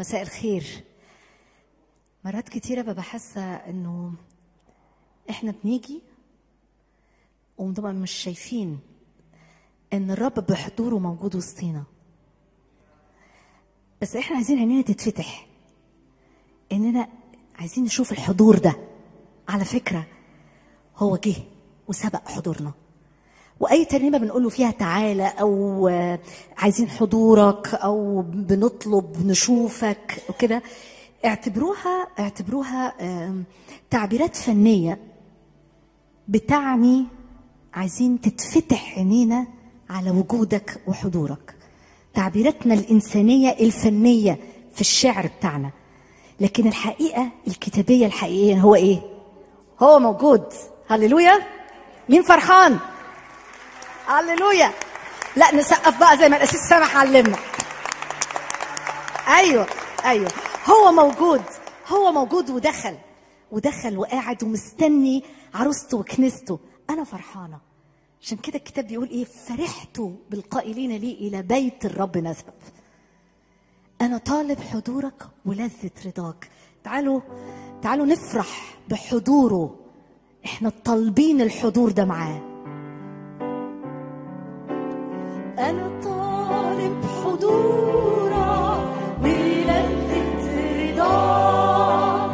مساء الخير مرات كتيرة ببقى حاسة إنه إحنا بنيجي وبنبقى مش شايفين إن الرب بحضوره موجود وسطينا بس إحنا عايزين عينينا تتفتح إننا عايزين نشوف الحضور ده على فكرة هو جه وسبق حضورنا واي ترنيمه بنقوله فيها تعالى او آه، عايزين حضورك او بنطلب نشوفك وكده اعتبروها اعتبروها آم، تعبيرات فنيه بتعني عايزين تتفتح عينينا على وجودك وحضورك تعبيراتنا الانسانيه الفنيه في الشعر بتاعنا لكن الحقيقه الكتابيه الحقيقيه هو ايه هو موجود هللويا مين فرحان هللويا لا نسقف بقى زي ما الاسيس سامح علمنا ايوه ايوه هو موجود هو موجود ودخل ودخل وقاعد ومستني عروسته وكنيسته انا فرحانه عشان كده الكتاب بيقول ايه فرحت بالقائلين لي الى بيت الرب نذهب انا طالب حضورك ولذة رضاك تعالوا تعالوا نفرح بحضوره احنا طالبين الحضور ده معاه أنا طالب حضورك ولذة رضاك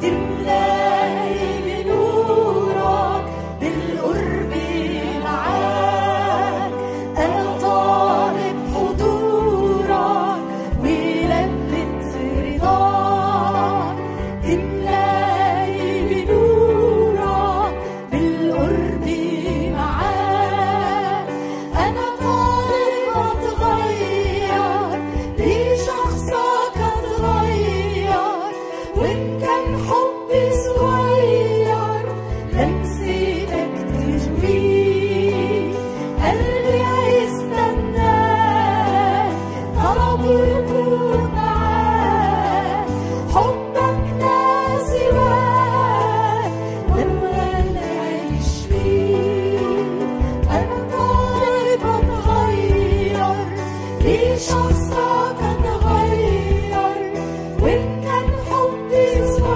تملاني بنورك بالقرب معاك أنا طالب حضورك ولذة رضاك تملاني بنورك بالقرب معاك أنا طالب أتغير لشخصك أتغير وإن كان حبي صغير لمستك تجري قلبي هيستناك طلب الوجود معاك حبك لا سواك لما نعيش فيه أنا طالب أتغير لشخصك أتغير وإن كان حبي صغير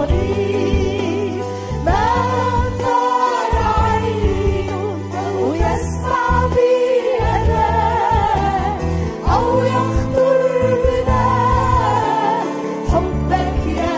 الصليب ما ترى عين ويسمع بي أنا أو يخطر بنا حبك يا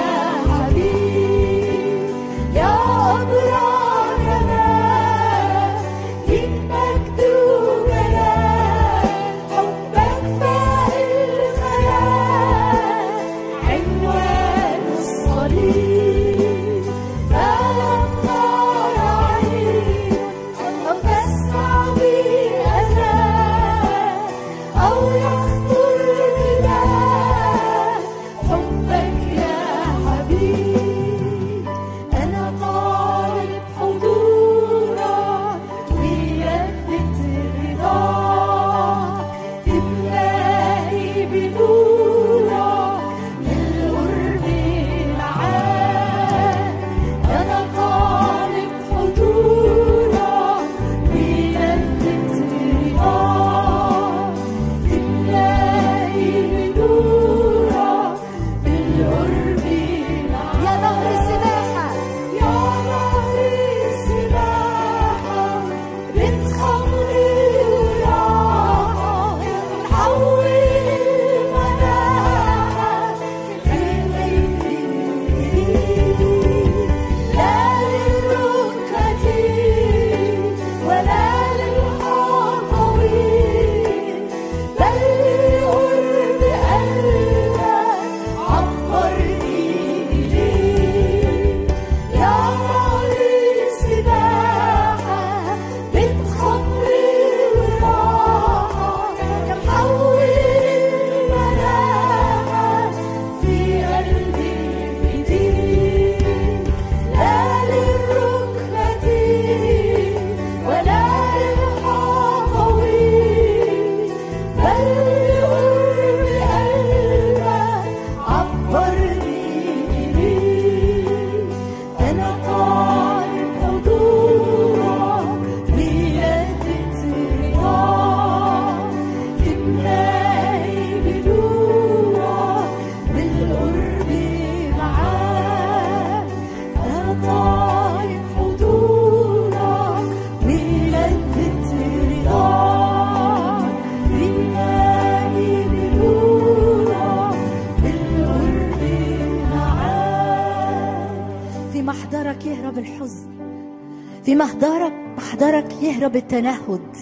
حبيب يا أبرارنا ليك مجد وجلال حبك فاق الخيال عنوان الصليب ما يمطر عين أو تسمع بي أنا أو يخطر بنا حبك يا حبيب أنا طالب حضورك ويدة رضاك تملاني بنورك للقرب معاك أنا طالب حضورك ويدة رضاك تملاني بنورك بالقرب معاك يا نهر السباحة يا نهر السباحة بنت خمري وراحة حول المناعة في بيت لا للركعتين ولا للحاطوين بل لقرب قلبك عبرني إليه يا نهر السباحة بنت خمري وراحة يا محول المناعة في قلبي الجديد لا للركبتين ولا للحاطوين بل لقرب قلبك عبرني إليه أنا طالب حضورك بيدة رضاك تملاني بنورك بالقرب معاك أنا طالب حضورك بلذة رضاك تملاني بنورك بالقرب معاك في محضرك يهرب الحزن في محضرك محضرك يهرب التنهد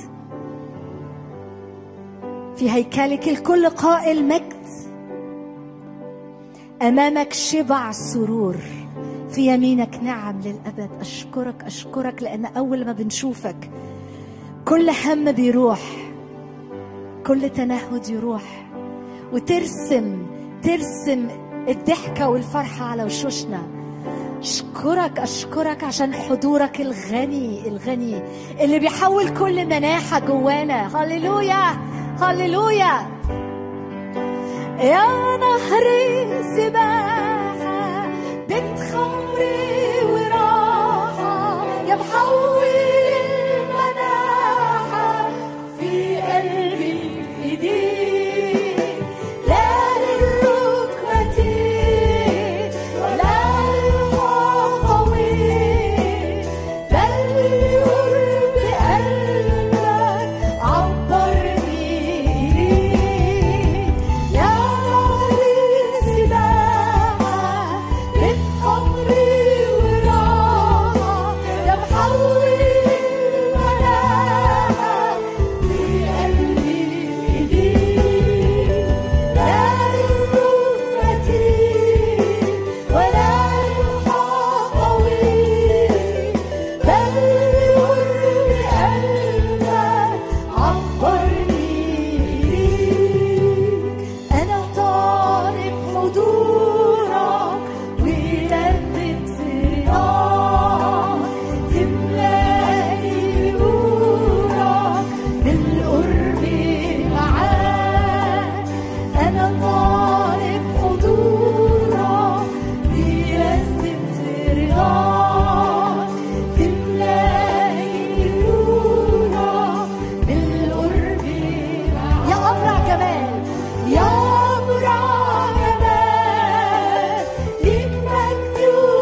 في هيكلك الكل قائل مجد امامك شبع سرور في يمينك نعم للابد اشكرك اشكرك لان اول ما بنشوفك كل هم بيروح كل تنهد يروح وترسم ترسم الضحكه والفرحه على وشوشنا اشكرك اشكرك عشان حضورك الغني الغني اللي بيحول كل مناحه جوانا هللويا هللويا يا نهر سباحة بنت خمري وراحة يا محول المناحة في قلبي الجديد لا للركبتين ولا للحاطوين بل لقرب قلبك عبرني إليك يا نهر السباحة بنت خمري وراحة يا محول المناحة في قلبي الجديد لا للركبتين ولا للحاطوين بل لقرب قلبك عبرني إليك أنا طالب حضورك ولذة رضاك تملاني نورك بالقرب معاك أنا طالب حضورك بلذة رضاك تملاني نورك بالقرب معاك يا أبرع جمال يا أبرع جمال ليك مجد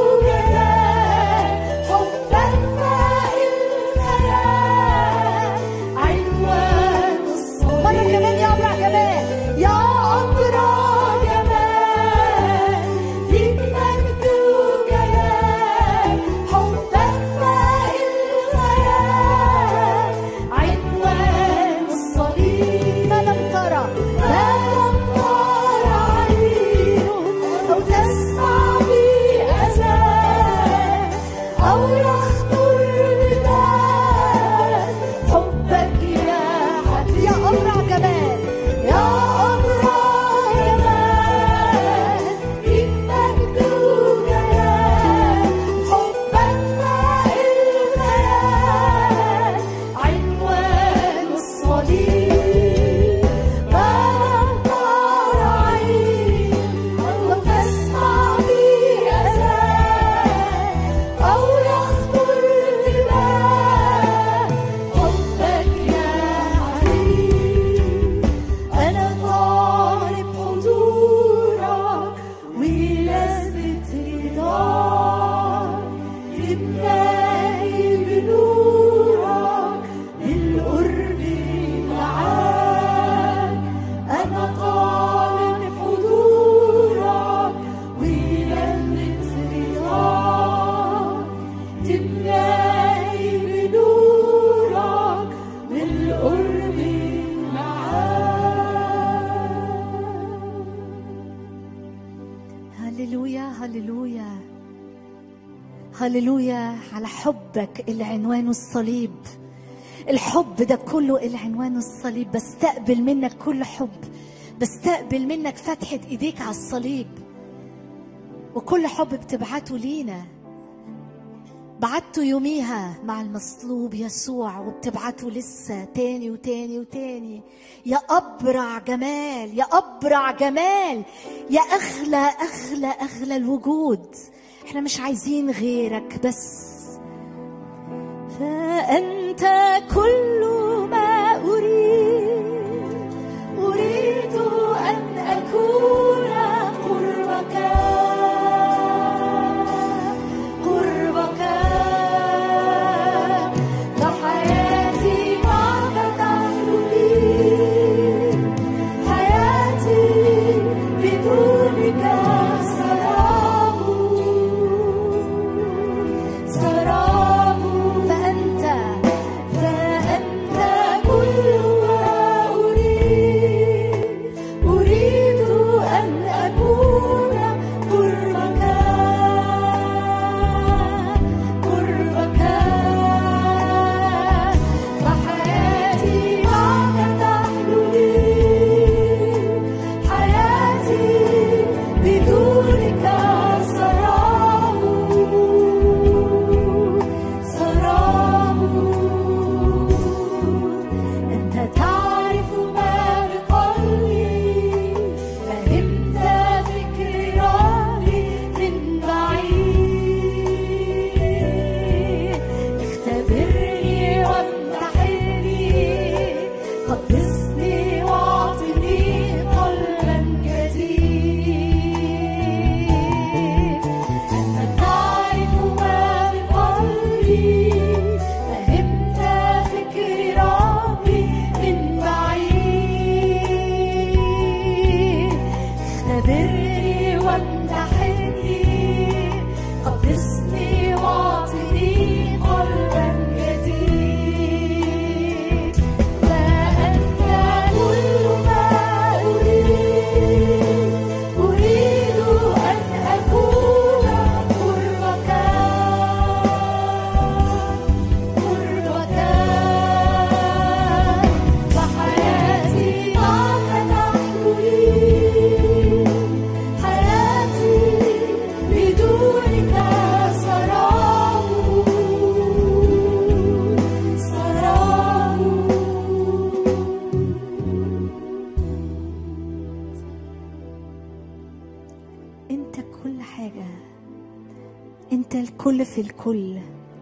هللويا على حبك اللي عنوانه الصليب الحب ده كله اللي عنوانه الصليب بستقبل منك كل حب بستقبل منك فتحة ايديك على الصليب وكل حب بتبعته لينا بعته يوميها مع المصلوب يسوع وبتبعته لسه تاني وتاني وتاني يا أبرع جمال يا أبرع جمال يا أغلى أغلى أغلى الوجود احنا مش عايزين غيرك بس فأنت كل ما أريد أريد أن أكون قربك قربك فحياتي معك تحلو لي حياتي بدونك سراب سراب فأنت فأنت كل ما أريد أريد أن أكون قربك قربك فحياتي معك تحلو لي حياتي بدونك سراب سراب أنت تعرف ما بقلبي فهمت فكري من بعيد اختبرني وامتحني قدسني واعطني قلبا جديد أنت تعرف ما بقلبي فهمت فكري ربي من بعيد اختبرني وامتحني قدسني واعطني قلبا جديد فأنت كل ما أريد أريد أن أكون قربك قربك فحياتي معك تحلو لي حياتي بدونك سراب سراب انت كل حاجة انت الكل في الكل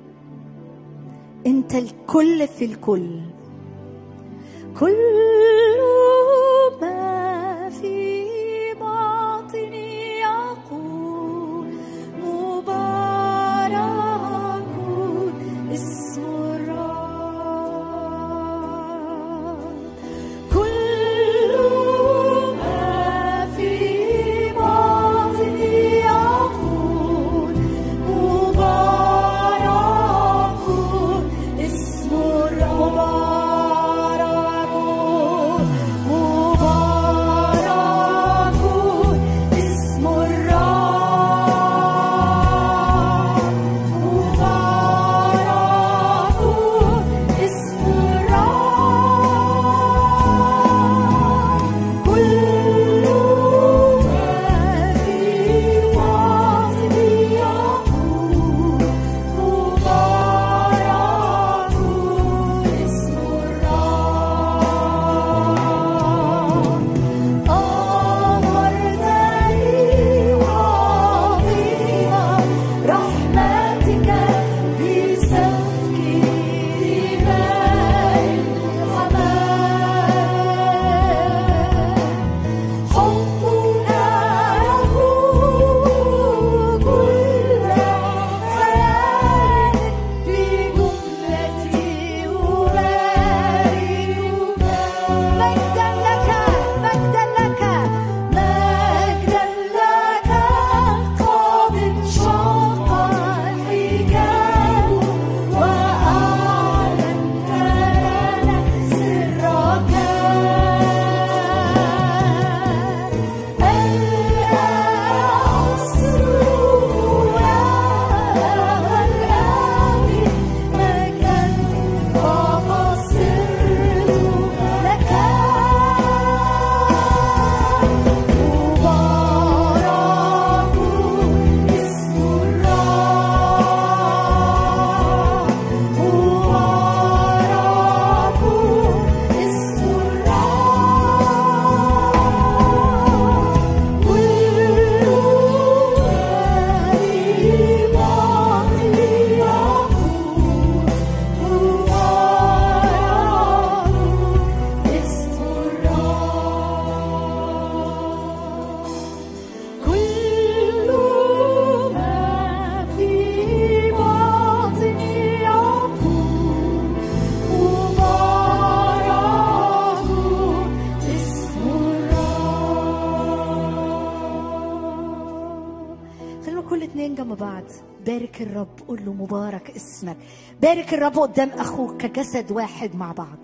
انت الكل في الكل كل ما في باطني يقول مبارك اسم الرب كل ما في باطني يقول مبارك اسم الرب مبارك بارك الرب قول له مبارك اسمك بارك الرب قدام اخوك كجسد واحد مع بعض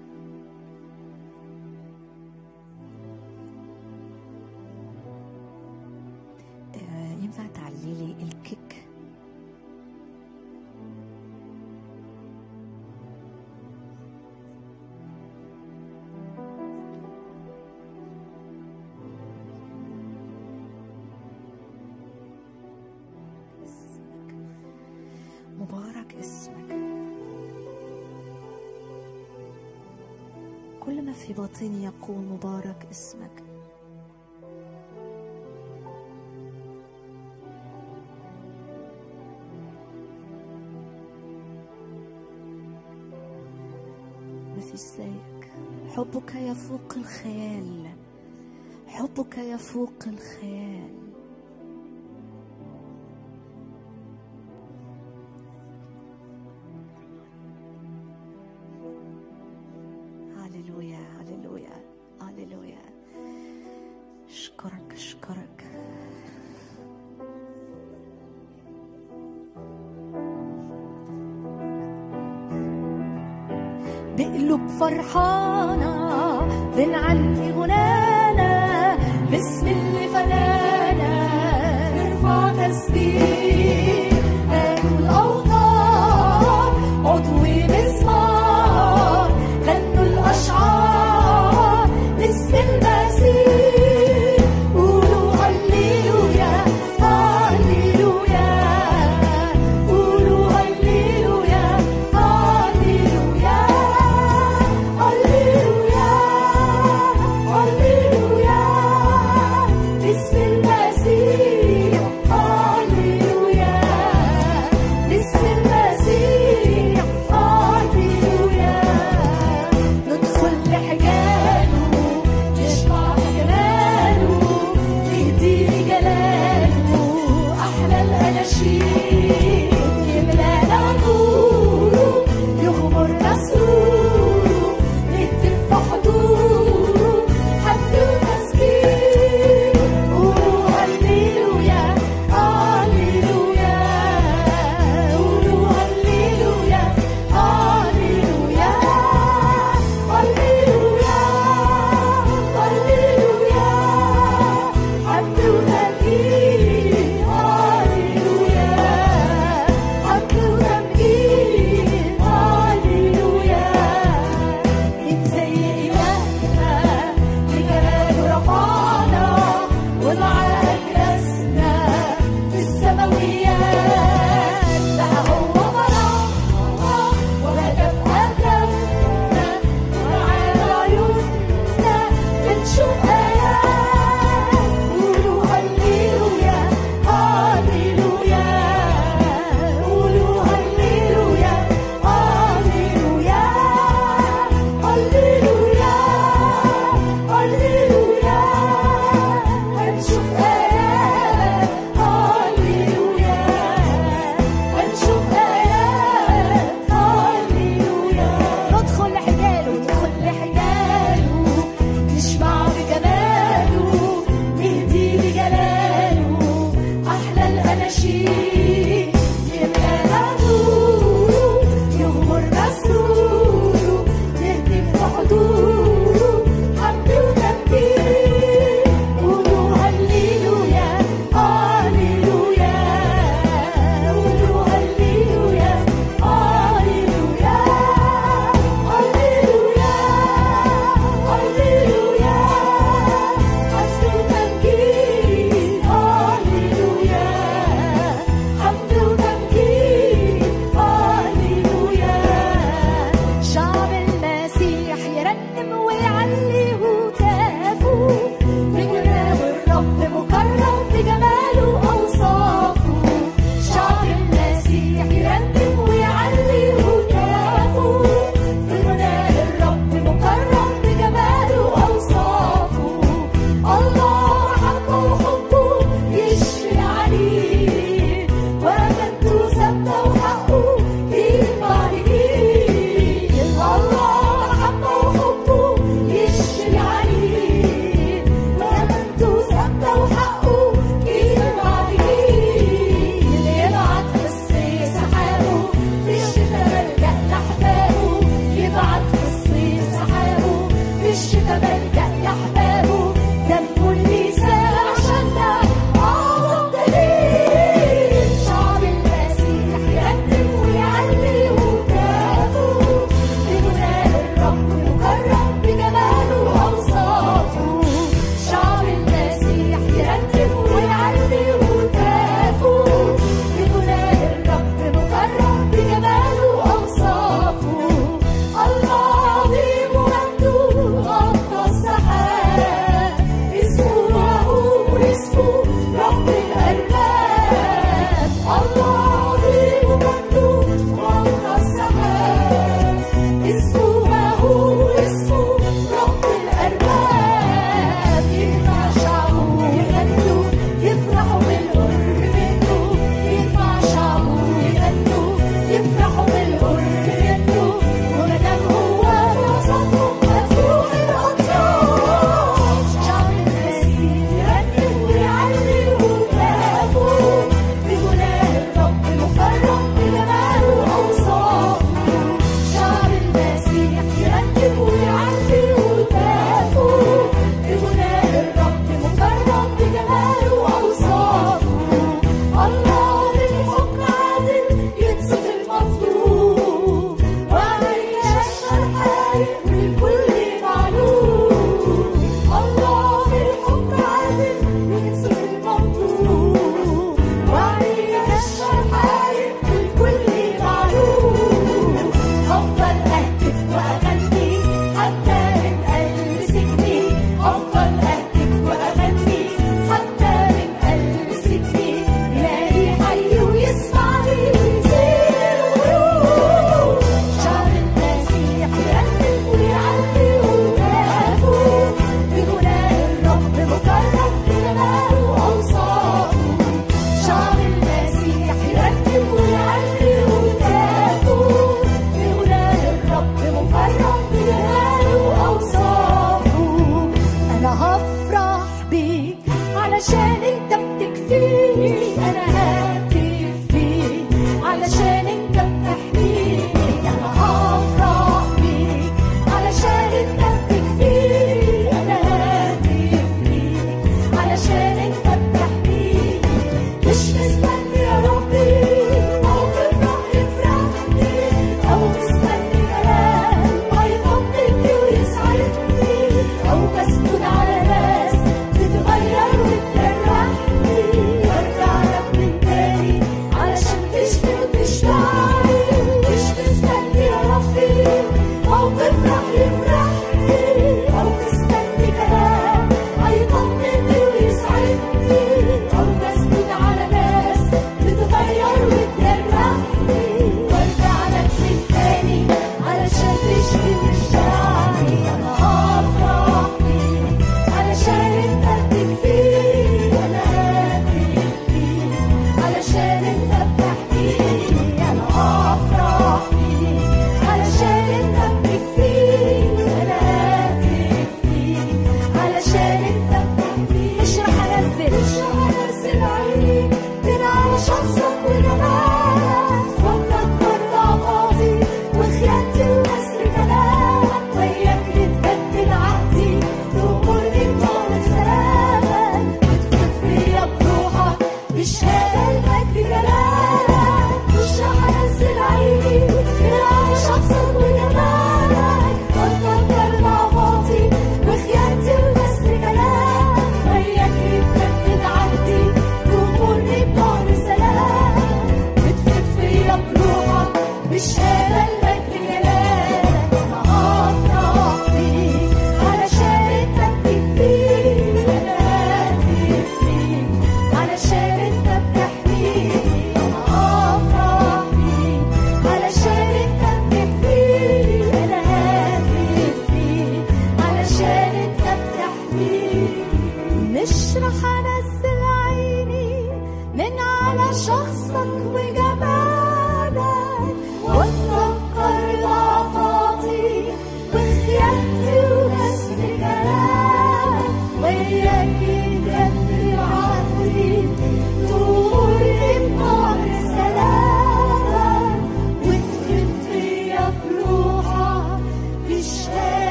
آه، ينفع تعلي لي الكيك اسمك مبارك اسمك كل ما في باطني يقول مبارك اسمك ما فيش زيك حبك يفوق الخيال حبك يفوق الخيال هللويا هللويا هللويا اشكرك اشكرك بقلوب فرحانة بنعلي غنانا باسم اللي فدانا نرفع تسبيح آكل الأوطان عضو مسمار غنوا الأشعار باسم المسيح قولوا هللويا هللويا قولوا هللويا هللويا هللويا هللويا باسم المسيح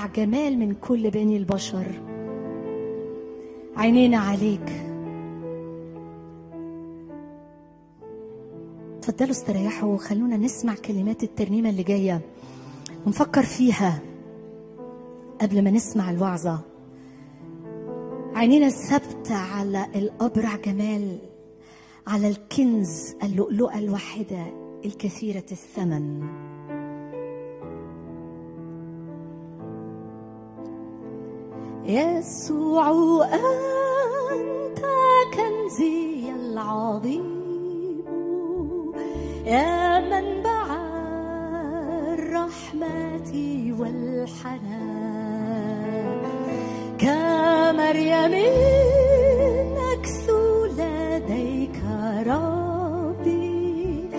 جمال من كل بني البشر عينينا عليك اتفضلوا استريحوا وخلونا نسمع كلمات الترنيمة اللي جاية ونفكر فيها قبل ما نسمع الوعظة عينينا ثابتة على الأبرع جمال على الكنز اللؤلؤة الواحدة الكثيرة الثمن يسوع أنت كنزي العظيم يا منبع الرحمة والحنان كمريم أكثو لديك ربي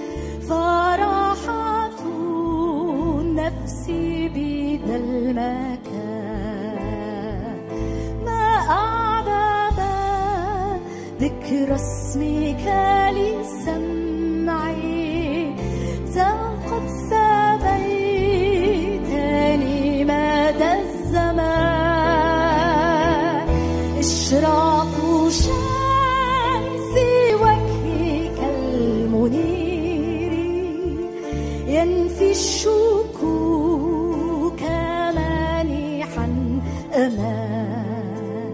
فرحة نفسي بذا المكان ما أعذب ذكر اسمك لسمعي فقد سبيتني مدى الزمان إشراق شمس وجهك المنير ينفي الشكوك مانحا أمان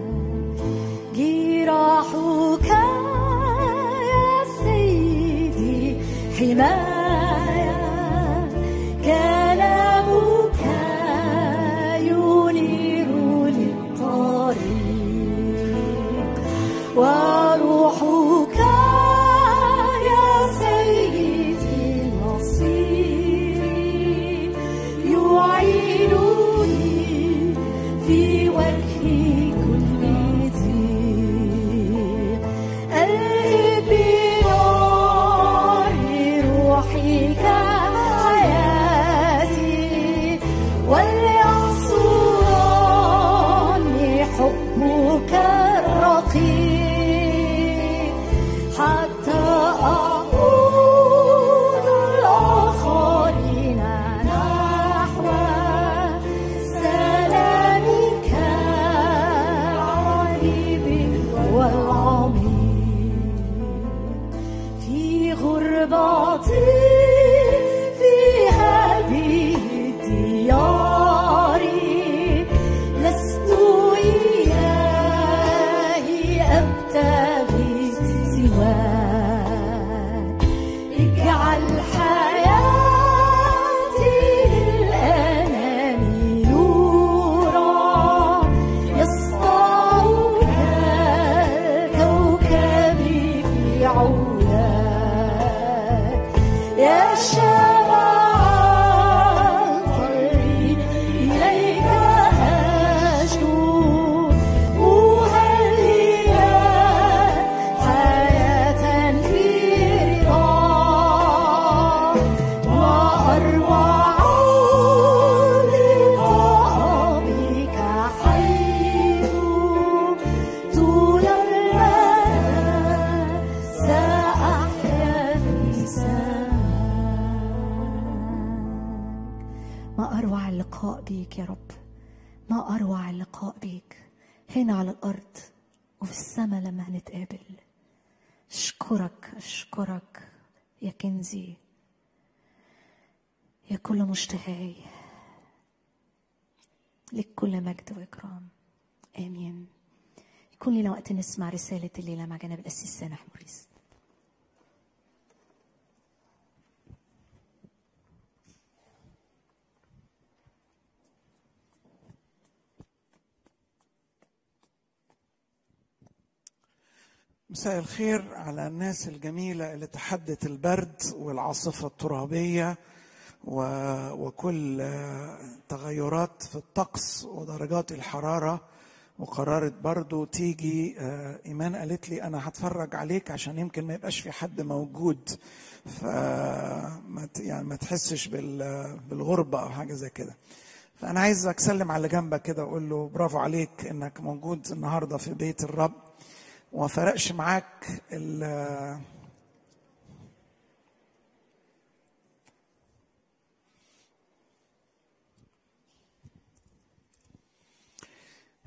جراحك يا سيدي حماية كلامك ينير للطريق وروحك يا سيدي نصيري يعينني في وجه كل ضيق ألهب بنار روحك حياتي وليحصرني حبك الرقيق حتى أعود الآخرين نحو سلامك العجيب والعميق في غربتي في هذه الديار لست إلهي أبتغي سواك اجعل حياتي للأنام نورا يسطع كوكبي في علاك يا شمع الطريق إليك أشكو مهللا حياة في رضا وأروع لقائك حيث طول المدى سأحيا في سماك ما أروع اللقاء بيك يا رب ما أروع اللقاء بيك هنا على الأرض وفي السماء لما هنتقابل أشكرك أشكرك يا كنزي يا كل مشتهاي لك كل مجد وإكرام آمين يكون لنا وقت نسمع رسالة الليلة مع جناب الأسيس سامح موريس مساء الخير على الناس الجميلة اللي تحدت البرد والعاصفة الترابية و- وكل آه، تغيرات في الطقس ودرجات الحرارة وقررت برضو تيجي آه، إيمان قالت لي أنا هتفرج عليك عشان يمكن ما يبقاش في حد موجود فما ت- يعني ما تحسش بال- بالغربة أو حاجة زي كده فأنا عايزك سلم على اللي جنبك كده وقول له برافو عليك إنك موجود النهاردة في بيت الرب وما فرقش معاك ال-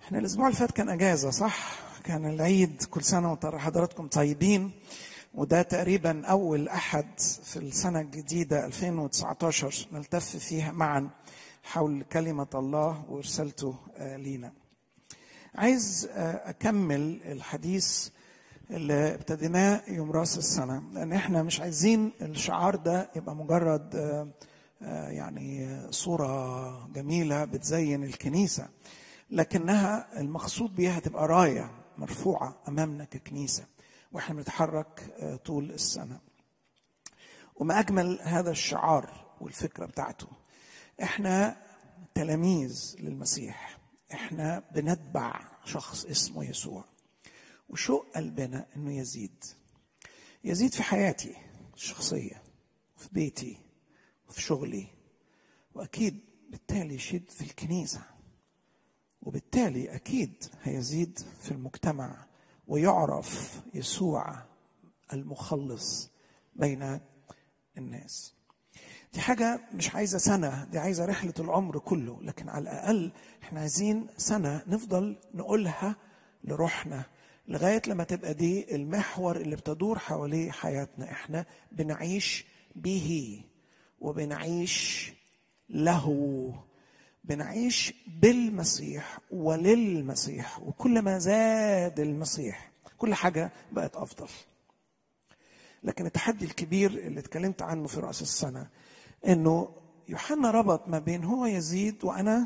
احنا الاسبوع اللي فات كان اجازه صح كان العيد كل سنه وحضراتكم طيبين وده تقريبا اول احد في السنه الجديده 2019 نلتف فيها معا حول كلمه الله ورسالته لينا عايز اكمل الحديث اللي ابتديناه يوم راس السنه لان احنا مش عايزين الشعار ده يبقى مجرد يعني صوره جميله بتزين الكنيسه لكنها المقصود بيها تبقى رايه مرفوعه امامنا ككنيسه واحنا بنتحرك طول السنه وما اجمل هذا الشعار والفكره بتاعته احنا تلاميذ للمسيح احنا بنتبع شخص اسمه يسوع وشوق قلبنا انه يزيد يزيد في حياتي الشخصيه في بيتي وفي شغلي واكيد بالتالي يشد في الكنيسه وبالتالي اكيد هيزيد في المجتمع ويعرف يسوع المخلص بين الناس دي حاجة مش عايزة سنة دي عايزة رحلة العمر كله لكن على الأقل احنا عايزين سنة نفضل نقولها لروحنا لغاية لما تبقى دي المحور اللي بتدور حواليه حياتنا احنا بنعيش به وبنعيش له بنعيش بالمسيح وللمسيح وكل ما زاد المسيح كل حاجة بقت أفضل لكن التحدي الكبير اللي اتكلمت عنه في رأس السنة انه يوحنا ربط ما بين هو يزيد وانا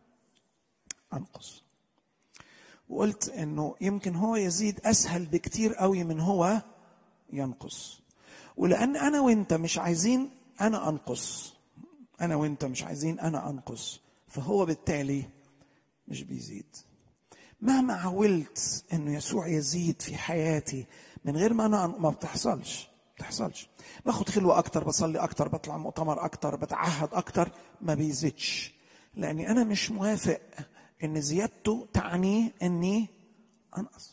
انقص وقلت انه يمكن هو يزيد اسهل بكتير قوي من هو ينقص ولان انا وانت مش عايزين انا انقص انا وانت مش عايزين انا انقص فهو بالتالي مش بيزيد مهما حاولت انه يسوع يزيد في حياتي من غير ما انا ما بتحصلش بتحصلش باخد خلوه اكتر بصلي اكتر بطلع مؤتمر اكتر بتعهد اكتر ما بيزيدش لاني انا مش موافق ان زيادته تعني اني انقص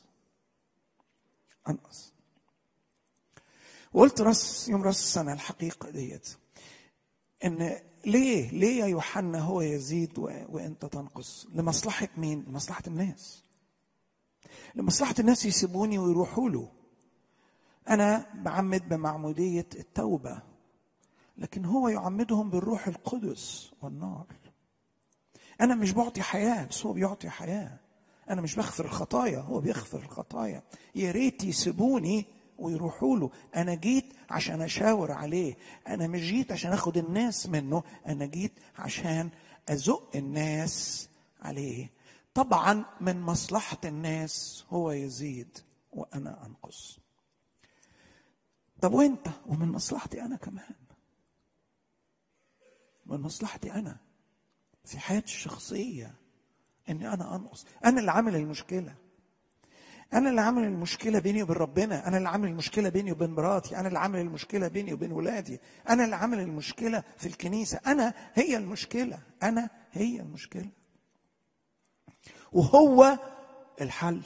انقص وقلت راس يوم راس السنه الحقيقه ديت ان ليه ليه يا يوحنا هو يزيد وانت تنقص لمصلحه مين لمصلحه الناس لمصلحه الناس يسيبوني ويروحوا له انا بعمد بمعموديه التوبه لكن هو يعمدهم بالروح القدس والنار انا مش بعطي حياه بس هو بيعطي حياه انا مش بغفر الخطايا هو بيغفر الخطايا يا ريت يسيبوني ويروحوا له انا جيت عشان اشاور عليه انا مش جيت عشان اخد الناس منه انا جيت عشان ازق الناس عليه طبعا من مصلحه الناس هو يزيد وانا انقص طب وانت ومن مصلحتي انا كمان من مصلحتي انا في حياتي الشخصيه اني انا انقص انا اللي عامل المشكله انا اللي عامل المشكله بيني وبين ربنا انا اللي عامل المشكله بيني وبين مراتي انا اللي عامل المشكله بيني وبين ولادي انا اللي عامل المشكله في الكنيسه انا هي المشكله انا هي المشكله وهو الحل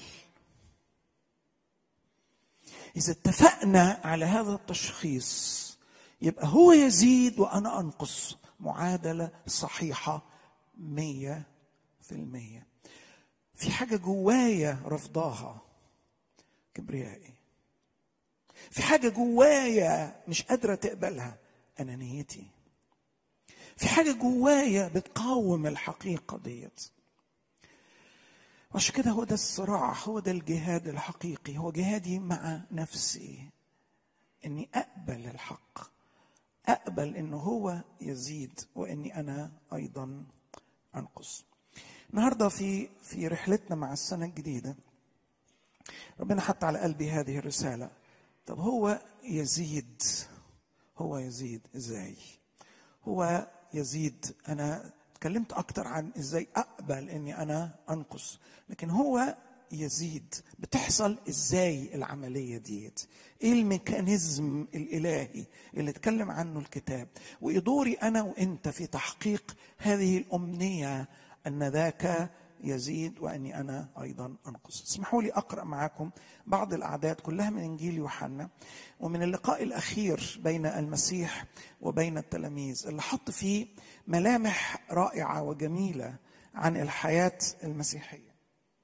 إذا اتفقنا على هذا التشخيص يبقى هو يزيد وأنا أنقص معادلة صحيحة مية في المية في حاجة جوايا رفضاها كبريائي في حاجة جوايا مش قادرة تقبلها أنانيتي في حاجة جوايا بتقاوم الحقيقة ديت وعشان كده هو ده الصراع هو ده الجهاد الحقيقي هو جهادي مع نفسي اني اقبل الحق اقبل انه هو يزيد واني انا ايضا انقص النهارده في في رحلتنا مع السنه الجديده ربنا حط على قلبي هذه الرساله طب هو يزيد هو يزيد ازاي هو يزيد انا اتكلمت اكتر عن ازاي اقبل اني انا انقص لكن هو يزيد بتحصل ازاي العمليه ديت ايه الميكانيزم الالهي اللي اتكلم عنه الكتاب وايه دوري انا وانت في تحقيق هذه الامنيه ان ذاك يزيد واني انا ايضا انقص اسمحوا لي اقرا معكم بعض الاعداد كلها من انجيل يوحنا ومن اللقاء الاخير بين المسيح وبين التلاميذ اللي حط فيه ملامح رائعه وجميله عن الحياه المسيحيه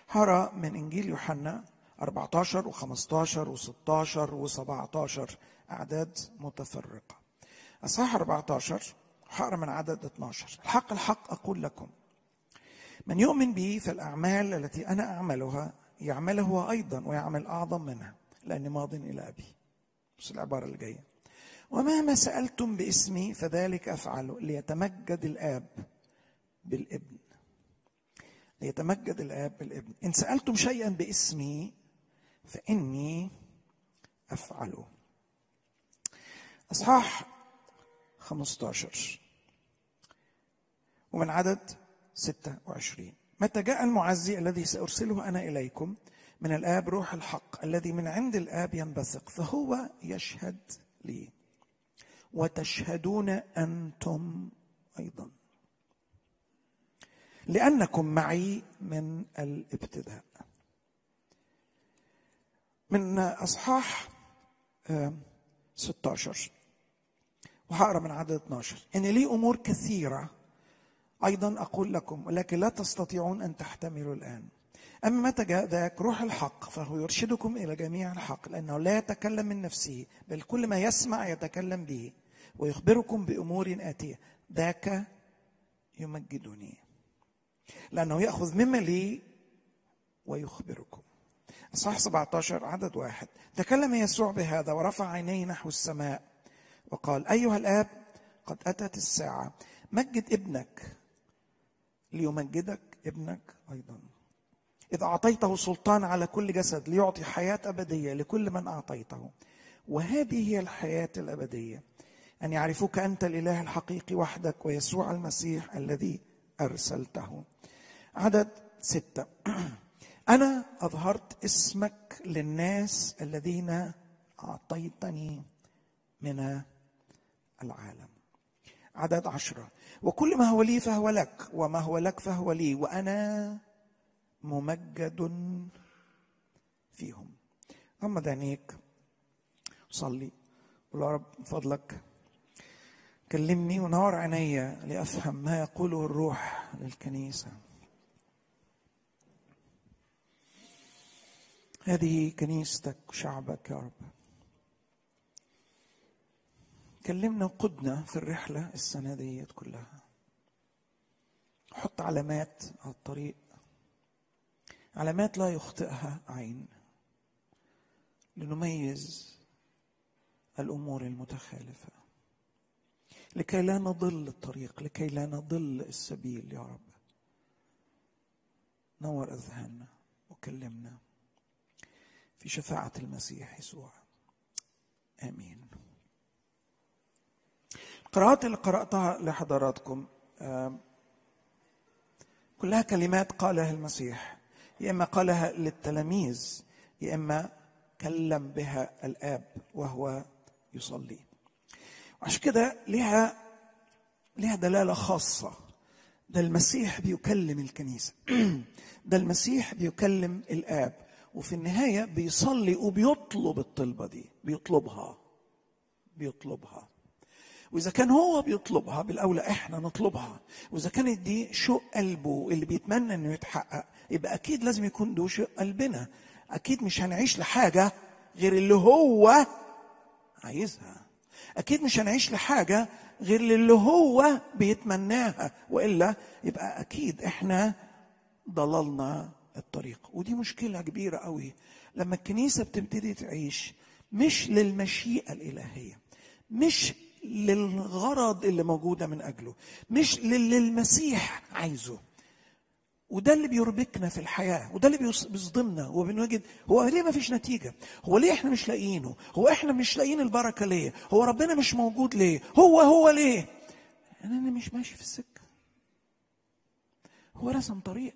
هرى من انجيل يوحنا 14 و15 و16 و17 اعداد متفرقه اصحاح 14 هقرا من عدد 12 الحق الحق اقول لكم من يؤمن بي فالاعمال التي انا اعملها يعملها هو ايضا ويعمل اعظم منها لاني ماض الى ابي بس العباره اللي جايه ومهما سالتم باسمي فذلك افعله ليتمجد الاب بالابن ليتمجد الاب بالابن ان سالتم شيئا باسمي فاني افعله اصحاح 15 ومن عدد 26 متى جاء المعزي الذي سارسله انا اليكم من الاب روح الحق الذي من عند الاب ينبثق فهو يشهد لي وتشهدون انتم ايضا لانكم معي من الابتداء من اصحاح 16 وهقرا من عدد 12 ان لي امور كثيره ايضا اقول لكم ولكن لا تستطيعون ان تحتملوا الان اما متى جاء ذاك روح الحق فهو يرشدكم الى جميع الحق لانه لا يتكلم من نفسه بل كل ما يسمع يتكلم به ويخبركم بامور اتيه ذاك يمجدني لانه ياخذ مما لي ويخبركم اصحاح 17 عدد واحد تكلم يسوع بهذا ورفع عينيه نحو السماء وقال ايها الاب قد اتت الساعه مجد ابنك ليمجدك ابنك ايضا اذ اعطيته سلطان على كل جسد ليعطي حياه ابديه لكل من اعطيته وهذه هي الحياه الابديه ان يعرفوك انت الاله الحقيقي وحدك ويسوع المسيح الذي ارسلته عدد سته انا اظهرت اسمك للناس الذين اعطيتني من العالم عدد عشرة وكل ما هو لي فهو لك وما هو لك فهو لي وأنا ممجد فيهم غمض عينيك صلي قول يا رب من فضلك كلمني ونور عيني لأفهم ما يقوله الروح للكنيسة هذه كنيستك وشعبك يا رب كلمنا وقدنا في الرحلة السنة ديت كلها حط علامات على الطريق علامات لا يخطئها عين لنميز الأمور المتخالفة لكي لا نضل الطريق لكي لا نضل السبيل يا رب نور أذهاننا وكلمنا في شفاعة المسيح يسوع آمين القراءات اللي قرأتها لحضراتكم كلها كلمات قالها المسيح يا إما قالها للتلاميذ يا إما كلم بها الآب وهو يصلي عشان كده لها لها دلالة خاصة ده المسيح بيكلم الكنيسة ده المسيح بيكلم الآب وفي النهاية بيصلي وبيطلب الطلبة دي بيطلبها بيطلبها واذا كان هو بيطلبها بالاولى احنا نطلبها واذا كانت دي شوق قلبه اللي بيتمنى انه يتحقق يبقى اكيد لازم يكون ده شوق قلبنا اكيد مش هنعيش لحاجه غير اللي هو عايزها اكيد مش هنعيش لحاجه غير اللي هو بيتمناها والا يبقى اكيد احنا ضللنا الطريق ودي مشكله كبيره قوي لما الكنيسه بتبتدي تعيش مش للمشيئه الالهيه مش للغرض اللي موجوده من اجله مش للي المسيح عايزه وده اللي بيربكنا في الحياه وده اللي بيصدمنا وبنوجد هو ليه ما فيش نتيجه هو ليه احنا مش لاقيينه هو احنا مش لاقيين البركه ليه هو ربنا مش موجود ليه هو هو ليه انا مش ماشي في السكه هو رسم طريق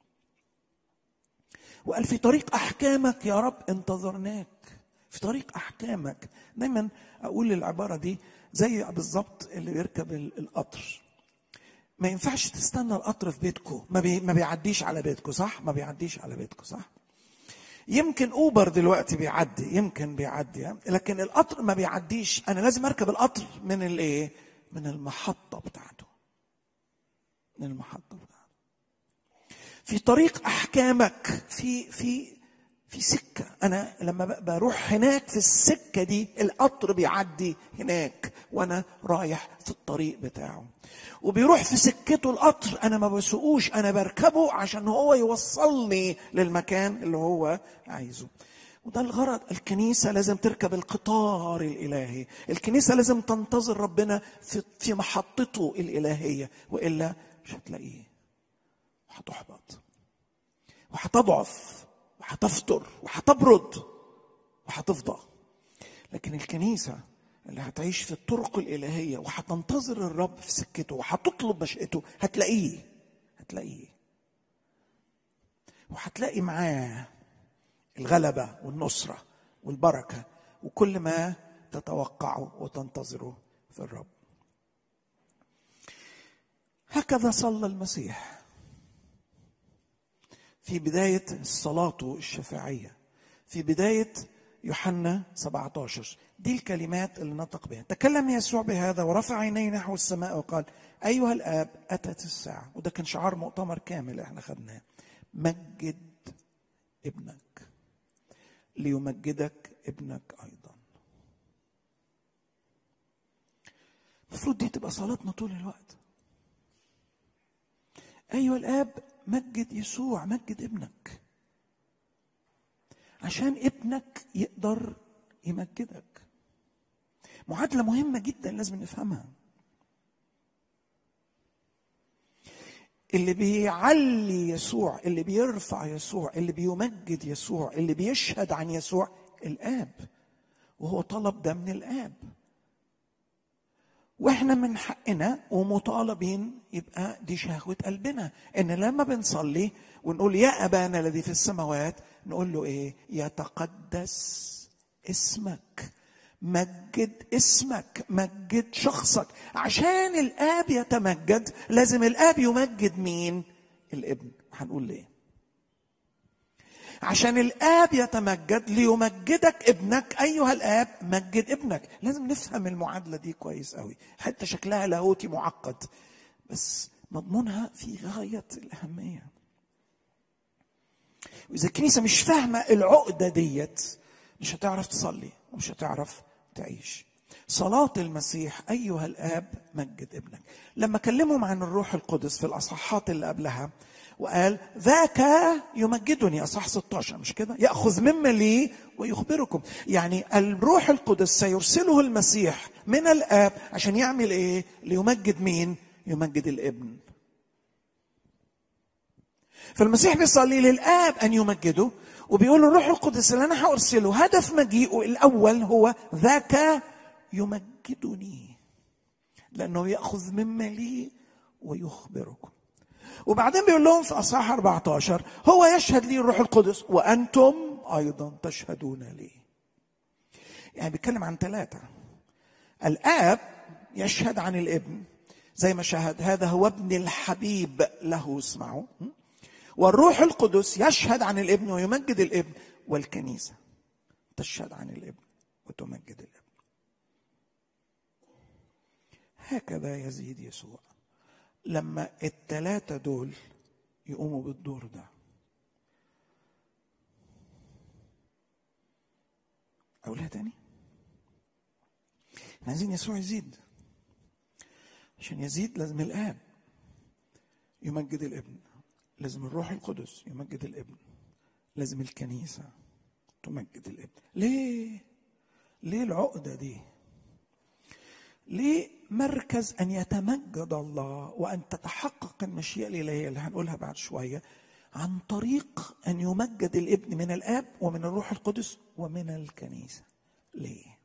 وقال في طريق احكامك يا رب انتظرناك في طريق احكامك دايما اقول العباره دي زي بالظبط اللي بيركب القطر ما ينفعش تستنى القطر في بيتكم ما, بي ما بيعديش على بيتكم صح ما بيعديش على بيتكم صح يمكن اوبر دلوقتي بيعدي يمكن بيعدي لكن القطر ما بيعديش انا لازم اركب القطر من الايه من المحطه بتاعته من المحطه بتاعته في طريق احكامك في في في سكه انا لما ب- بروح هناك في السكه دي القطر بيعدي هناك وانا رايح في الطريق بتاعه وبيروح في سكته القطر انا ما بسوقوش انا بركبه عشان هو يوصلني للمكان اللي هو عايزه وده الغرض الكنيسة لازم تركب القطار الإلهي الكنيسة لازم تنتظر ربنا في, في محطته الإلهية وإلا مش هتلاقيه وهتحبط وهتضعف وهتفتر وهتبرد وهتفضى لكن الكنيسة اللي هتعيش في الطرق الإلهية وهتنتظر الرب في سكته وهتطلب مشيئته هتلاقيه هتلاقيه وهتلاقي معاه الغلبة والنصرة والبركة وكل ما تتوقعه وتنتظره في الرب هكذا صلى المسيح في بداية صلاته الشفاعية في بداية يوحنا 17 دي الكلمات اللي نطق بها تكلم يسوع بهذا ورفع عينيه نحو السماء وقال أيها الآب أتت الساعة وده كان شعار مؤتمر كامل احنا خدناه مجد ابنك ليمجدك ابنك أيضا المفروض دي تبقى صلاتنا طول الوقت أيها الآب مجد يسوع مجد ابنك عشان ابنك يقدر يمجدك معادلة مهمة جدا لازم نفهمها اللي بيعلي يسوع اللي بيرفع يسوع اللي بيمجد يسوع اللي بيشهد عن يسوع الآب وهو طلب ده من الآب واحنا من حقنا ومطالبين يبقى دي شهوة قلبنا ان لما بنصلي ونقول يا ابانا الذي في السماوات نقول له ايه يتقدس اسمك مجد اسمك مجد شخصك عشان الاب يتمجد لازم الاب يمجد مين الابن هنقول ليه عشان الاب يتمجد ليمجدك ابنك ايها الاب مجد ابنك لازم نفهم المعادله دي كويس قوي حتى شكلها لاهوتي معقد بس مضمونها في غايه الاهميه واذا الكنيسه مش فاهمه العقده ديت مش هتعرف تصلي ومش هتعرف تعيش صلاة المسيح أيها الآب مجد ابنك لما كلمهم عن الروح القدس في الأصحاحات اللي قبلها وقال ذاك يمجدني اصح 16 مش كده ياخذ مما لي ويخبركم يعني الروح القدس سيرسله المسيح من الاب عشان يعمل ايه ليمجد مين يمجد الابن فالمسيح بيصلي للاب ان يمجده وبيقول له الروح القدس اللي انا هارسله هدف مجيئه الاول هو ذاك يمجدني لانه ياخذ مما لي ويخبركم وبعدين بيقول لهم في اصحاح 14 هو يشهد لي الروح القدس وانتم ايضا تشهدون لي. يعني بيتكلم عن ثلاثه. الاب يشهد عن الابن زي ما شهد هذا هو ابن الحبيب له اسمعوا والروح القدس يشهد عن الابن ويمجد الابن والكنيسه تشهد عن الابن وتمجد الابن. هكذا يزيد يسوع. لما التلاتة دول يقوموا بالدور ده أقولها تاني احنا عايزين يسوع يزيد عشان يزيد لازم الآب يمجد الابن لازم الروح القدس يمجد الابن لازم الكنيسة تمجد الابن ليه ليه العقدة دي ليه مركز ان يتمجد الله وان تتحقق المشيئه الالهيه اللي هنقولها بعد شويه عن طريق ان يمجد الابن من الاب ومن الروح القدس ومن الكنيسه. ليه؟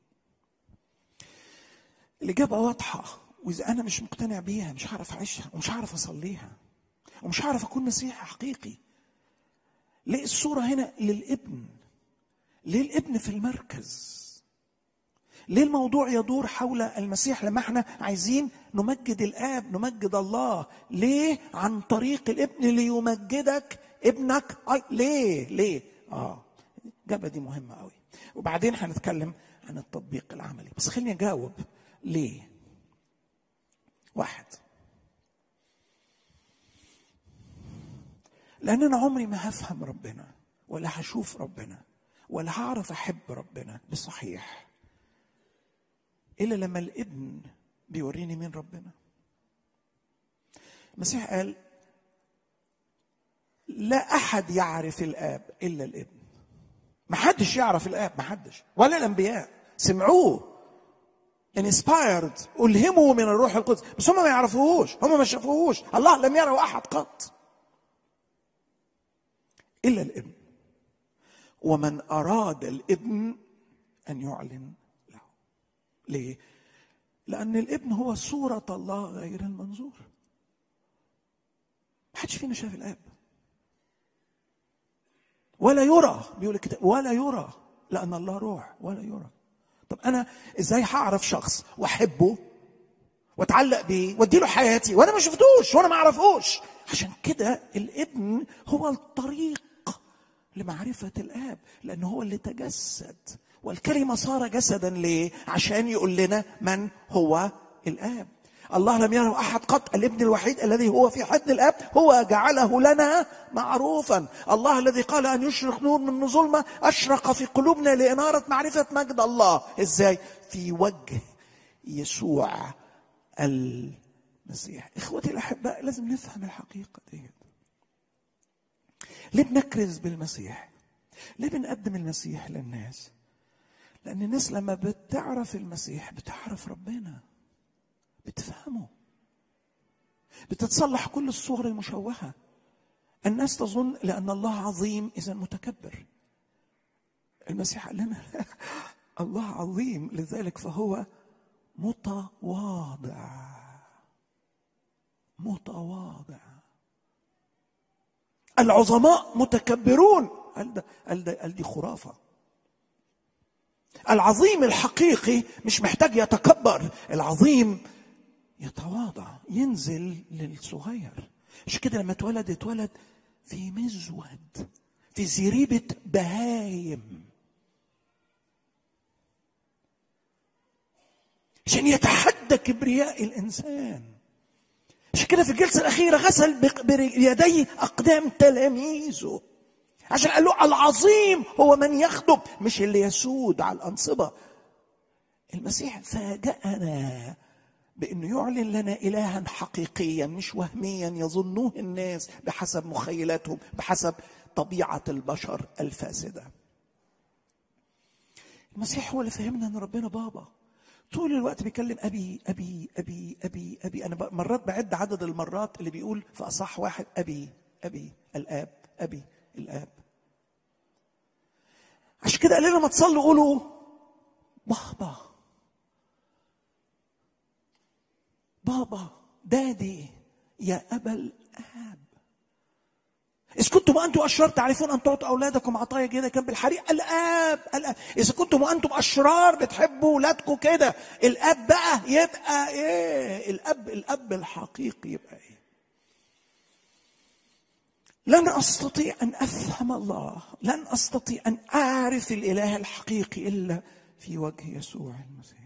الاجابه واضحه واذا انا مش مقتنع بيها مش هعرف اعيشها ومش هعرف اصليها ومش هعرف اكون مسيحي حقيقي. ليه الصوره هنا للابن؟ ليه الابن في المركز؟ ليه الموضوع يدور حول المسيح لما احنا عايزين نمجد الاب نمجد الله ليه عن طريق الابن ليمجدك ابنك أي ليه ليه اه الإجابة دي مهمة قوي وبعدين هنتكلم عن التطبيق العملي بس خليني أجاوب ليه واحد لان انا عمري ما هفهم ربنا ولا هشوف ربنا ولا هعرف احب ربنا بصحيح الا لما الابن بيوريني مين ربنا المسيح قال لا احد يعرف الاب الا الابن ما حدش يعرف الاب ما حدش ولا الانبياء سمعوه انسبايرد الهموا من الروح القدس بس هم ما يعرفوهوش هم ما شافوهوش الله لم يره احد قط الا الابن ومن اراد الابن ان يعلن له ليه لان الابن هو صوره الله غير المنظور ما حدش فينا شاف الاب ولا يرى بيقول الكتاب ولا يرى لان الله روح ولا يرى طب انا ازاي هعرف شخص واحبه واتعلق بيه واديله حياتي وانا ما شفتوش وانا ما اعرفوش عشان كده الابن هو الطريق لمعرفة الآب لأنه هو اللي تجسد والكلمة صار جسدا ليه؟ عشان يقول لنا من هو الآب الله لم يره أحد قط الابن الوحيد الذي هو في حضن الآب هو جعله لنا معروفا الله الذي قال أن يشرق نور من ظلمة أشرق في قلوبنا لإنارة معرفة مجد الله إزاي؟ في وجه يسوع المسيح إخوتي الأحباء لازم نفهم الحقيقة دي ليه بنكرز بالمسيح ليه بنقدم المسيح للناس لأن الناس لما بتعرف المسيح بتعرف ربنا بتفهمه بتتصلح كل الصور المشوهة الناس تظن لأن الله عظيم إذا متكبر المسيح قال لنا الله عظيم لذلك فهو متواضع متواضع العظماء متكبرون قال ده قال ده قال دي خرافه العظيم الحقيقي مش محتاج يتكبر العظيم يتواضع ينزل للصغير مش كده لما اتولد اتولد في مزود في زريبة بهايم عشان يتحدى كبرياء الإنسان عشان كده في الجلسة الأخيرة غسل بيديه أقدام تلاميذه عشان قال له العظيم هو من يخدم مش اللي يسود على الأنصبة المسيح فاجأنا بأنه يعلن لنا إلها حقيقيا مش وهميا يظنوه الناس بحسب مخيلاتهم بحسب طبيعة البشر الفاسدة المسيح هو اللي فهمنا أن ربنا بابا طول الوقت بيكلم أبي أبي أبي أبي أبي أنا مرات بعد عدد المرات اللي بيقول في أصح واحد أبي أبي الآب أبي الآب عشان كده قال لنا ما تصلوا قولوا بابا بابا دادي يا أبا الآب إذا كنتم وأنتم أشرار تعرفون أن تعطوا أولادكم عطايا كده كان بالحريق الآب الآب إذا كنتم وأنتم أشرار بتحبوا أولادكم كده الآب بقى يبقى إيه الأب الأب الحقيقي يبقى إيه لن أستطيع أن أفهم الله لن أستطيع أن أعرف الإله الحقيقي إلا في وجه يسوع المسيح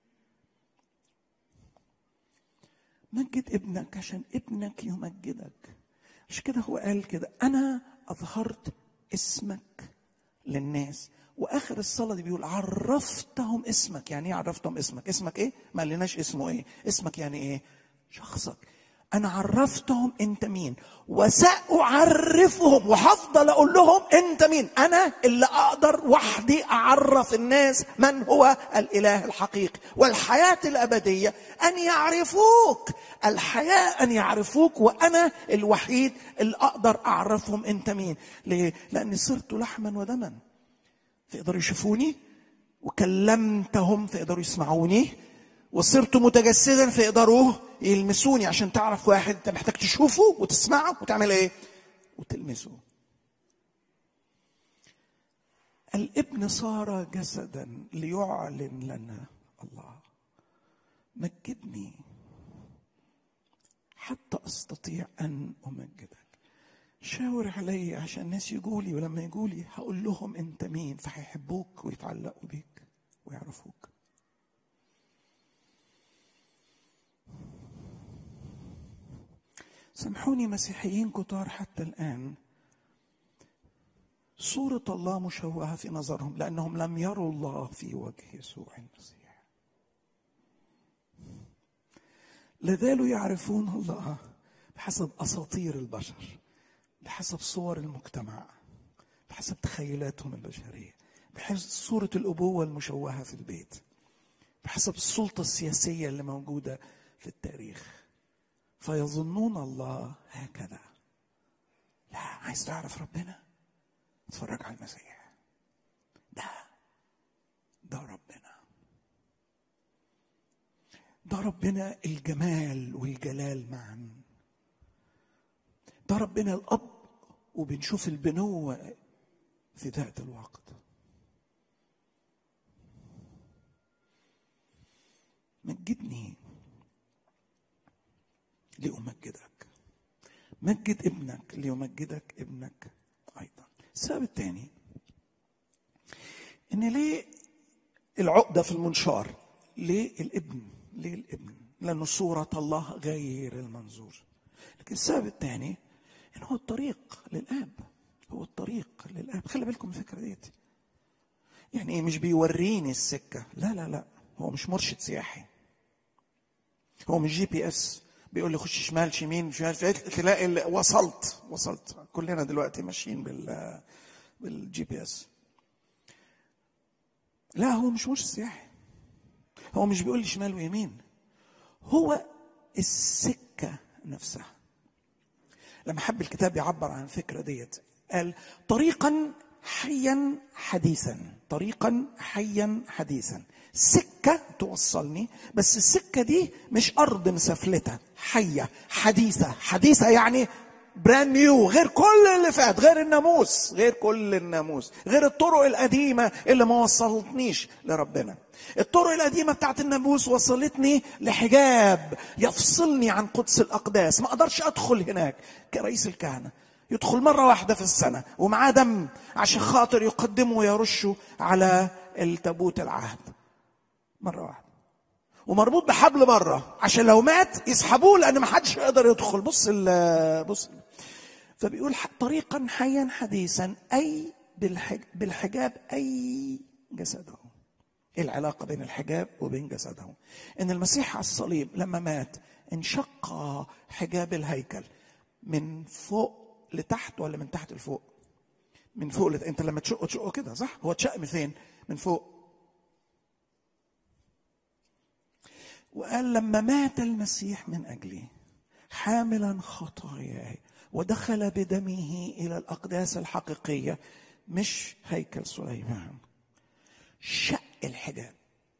مجد ابنك عشان ابنك يمجدك عشان كده هو قال كده انا اظهرت اسمك للناس واخر الصلاه دي بيقول عرفتهم اسمك يعني ايه عرفتهم اسمك اسمك ايه ما قالناش اسمه ايه اسمك يعني ايه شخصك انا عرفتهم انت مين وساعرفهم وهفضل اقول لهم انت مين انا اللي اقدر وحدي اعرف الناس من هو الاله الحقيقي والحياه الابديه ان يعرفوك الحياه ان يعرفوك وانا الوحيد اللي اقدر اعرفهم انت مين ليه لاني صرت لحما ودما فيقدروا يشوفوني وكلمتهم فيقدروا يسمعوني وصرت متجسدا فيقدروا يلمسوني عشان تعرف واحد انت محتاج تشوفه وتسمعه وتعمل ايه؟ وتلمسه. الابن صار جسدا ليعلن لنا الله. مجدني حتى استطيع ان امجدك. شاور علي عشان الناس يجولي ولما يجولي هقول لهم انت مين فهيحبوك ويتعلقوا بيك ويعرفوك. سامحوني مسيحيين كتار حتى الآن صورة الله مشوهة في نظرهم لأنهم لم يروا الله في وجه يسوع المسيح لازالوا يعرفون الله بحسب أساطير البشر بحسب صور المجتمع بحسب تخيلاتهم البشرية بحسب صورة الأبوة المشوهة في البيت بحسب السلطة السياسية اللي موجودة في التاريخ فيظنون الله هكذا لا عايز تعرف ربنا اتفرج على المسيح ده ده ربنا ده ربنا الجمال والجلال معا ده ربنا الأب وبنشوف البنوة في ذات الوقت مجدني لأمجدك مجد ابنك ليمجدك ابنك أيضا السبب الثاني إن ليه العقدة في المنشار ليه الابن ليه الابن لأنه صورة الله غير المنظور لكن السبب الثاني إن هو الطريق للآب هو الطريق للآب خلي بالكم من الفكرة ديت يعني إيه مش بيوريني السكة لا لا لا هو مش مرشد سياحي هو مش جي بي اس بيقول لي خش شمال شمين مش عارف ايه تلاقي ال- وصلت وصلت كلنا دلوقتي ماشيين بال بالجي بي اس لا هو مش مرشد سياحي هو مش بيقول لي شمال ويمين هو السكة نفسها لما حب الكتاب يعبر عن الفكرة ديت قال طريقا حيا حديثا طريقا حيا حديثا سكة توصلني بس السكة دي مش أرض مسفلتة حية حديثة حديثة يعني براند نيو غير كل اللي فات غير الناموس غير كل الناموس غير الطرق القديمة اللي ما وصلتنيش لربنا الطرق القديمة بتاعت الناموس وصلتني لحجاب يفصلني عن قدس الأقداس ما أقدرش أدخل هناك كرئيس الكهنة يدخل مرة واحدة في السنة ومعاه دم عشان خاطر يقدمه ويرشه على التابوت العهد مرة واحدة ومربوط بحبل بره عشان لو مات يسحبوه لان ما حدش يقدر يدخل بص ال بص فبيقول ح- طريقا حيا حديثا اي بالحج بالحجاب اي جسده ايه العلاقه بين الحجاب وبين جسده ان المسيح على الصليب لما مات انشق حجاب الهيكل من فوق لتحت ولا من تحت لفوق من فوق لت... انت لما تشقه تشقه كده صح هو اتشق من فين من فوق وقال لما مات المسيح من اجلي حاملا خطاياي ودخل بدمه الى الاقداس الحقيقيه مش هيكل سليمان شق الحجاب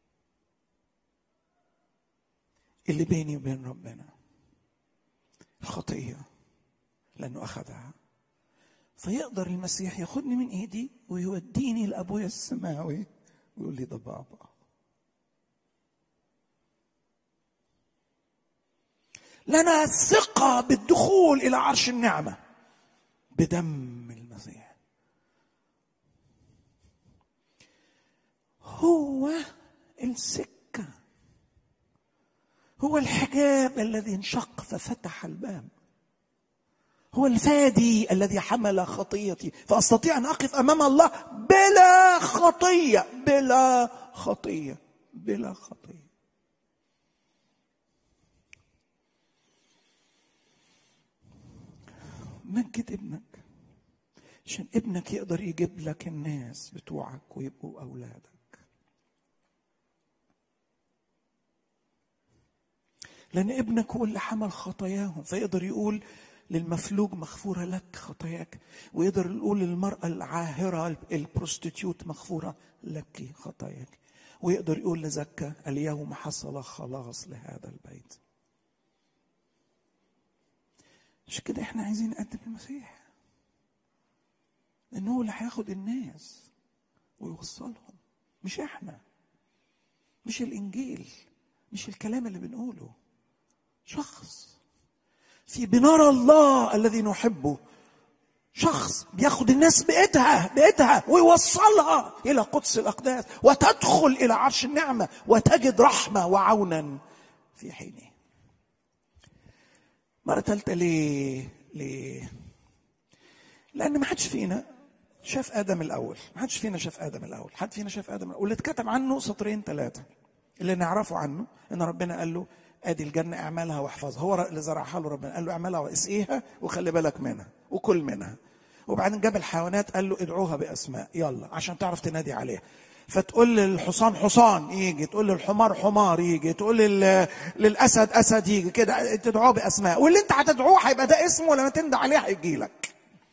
اللي بيني وبين ربنا الخطيه لانه اخذها فيقدر المسيح ياخدني من ايدي ويوديني لابويا السماوي ويقول لي ده بابا لنا الثقة بالدخول إلى عرش النعمة بدم المسيح هو السكة هو الحجاب الذي انشق ففتح الباب هو الفادي الذي حمل خطيتي فاستطيع ان اقف امام الله بلا خطيه بلا خطيه بلا خطيه مجد ابنك عشان ابنك يقدر يجيب لك الناس بتوعك ويبقوا اولادك لان ابنك هو اللي حمل خطاياهم فيقدر يقول للمفلوج مغفوره لك خطاياك ويقدر يقول للمراه العاهره البروستيتيوت مغفوره لك خطاياك ويقدر يقول لزكا اليوم حصل خلاص لهذا البيت مش كده احنا عايزين نقدم المسيح لانه هو اللي هياخد الناس ويوصلهم مش احنا مش الانجيل مش الكلام اللي بنقوله شخص في بنار الله الذي نحبه شخص بياخد الناس بإيدها بإيدها ويوصلها إلى قدس الأقداس وتدخل إلى عرش النعمة وتجد رحمة وعونا في حينه مرة ثالثة ليه؟ ليه؟ لأن ما حدش فينا شاف ادم الاول ما حدش فينا شاف ادم الاول حد فينا شاف ادم الأول. واللي اتكتب عنه سطرين ثلاثه اللي نعرفه عنه ان ربنا قال له ادي الجنه اعملها واحفظها هو اللي زرعها له ربنا قال له اعملها واسقيها وخلي بالك منها وكل منها وبعدين جاب الحيوانات قال له ادعوها باسماء يلا عشان تعرف تنادي عليها فتقول للحصان حصان يجي تقول للحمار حمار يجي تقول لل... للاسد اسد يجي كده تدعوه باسماء واللي انت هتدعوه هيبقى ده اسمه ولما تندى عليه هيجي لك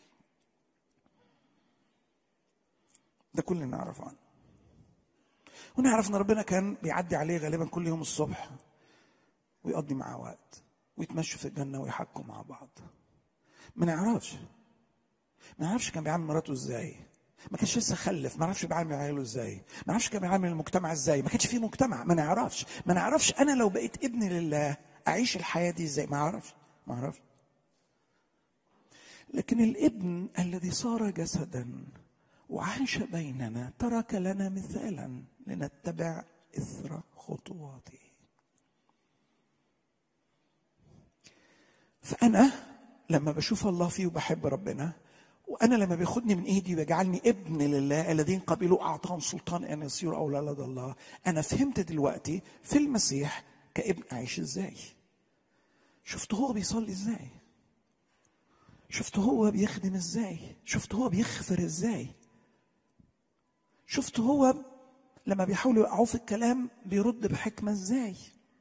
ده كل اللي نعرفه عنه ونعرف ان ربنا كان بيعدي عليه غالبا كل يوم الصبح ويقضي معاه وقت ويتمشوا في الجنه ويحكوا مع بعض ما نعرفش ما نعرفش كان بيعامل مراته ازاي ما كانش لسه خلف ما نعرفش بيعامل عياله ازاي ما نعرفش كان بيعامل المجتمع ازاي ما كانش فيه مجتمع ما نعرفش ما نعرفش انا لو بقيت ابن لله اعيش الحياه دي ازاي ما اعرفش ما اعرفش لكن الابن الذي صار جسدا وعاش بيننا ترك لنا مثالا لنتبع اثر خطواته فانا لما بشوف الله فيه وبحب ربنا وانا لما بياخدني من ايدي ويجعلني ابن لله الذين قبلوا اعطاهم سلطان ان يصيروا اولاد الله انا فهمت دلوقتي في المسيح كابن اعيش ازاي شفت هو بيصلي ازاي شفت هو بيخدم ازاي شفت هو بيغفر ازاي شفت هو لما بيحاولوا يوقعوه في الكلام بيرد بحكمه ازاي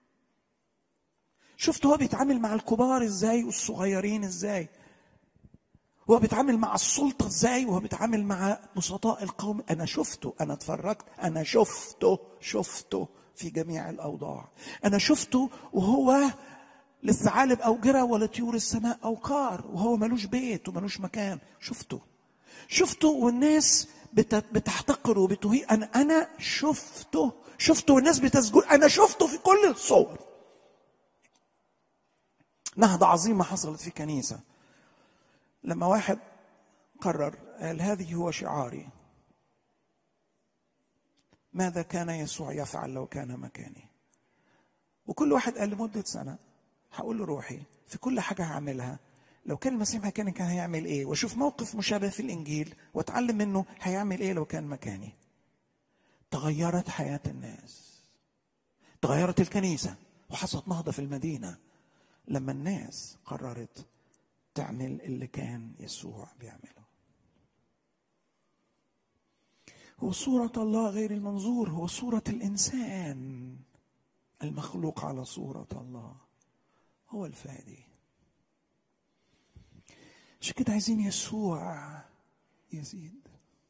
شفت هو بيتعامل مع الكبار ازاي والصغيرين ازاي هو بيتعامل مع السلطة ازاي وهو بيتعامل مع بسطاء القوم انا شفته انا اتفرجت انا شفته شفته في جميع الاوضاع انا شفته وهو للثعالب اوجرة ولطيور السماء اوقار وهو ملوش بيت وملوش مكان شفته شفته والناس بتحتقره وبتهي انا انا شفته شفته والناس بتسجد انا شفته في كل الصور نهضة عظيمة حصلت في كنيسة لما واحد قرر قال هذه هو شعاري ماذا كان يسوع يفعل لو كان مكاني وكل واحد قال لمدة سنة هقول له روحي في كل حاجة هعملها لو كان المسيح مكاني كان هيعمل ايه واشوف موقف مشابه في الانجيل واتعلم منه هيعمل ايه لو كان مكاني تغيرت حياة الناس تغيرت الكنيسة وحصلت نهضة في المدينة لما الناس قررت تعمل اللي كان يسوع بيعمله هو صورة الله غير المنظور هو صورة الإنسان المخلوق على صورة الله هو الفادي عشان كده عايزين يسوع يزيد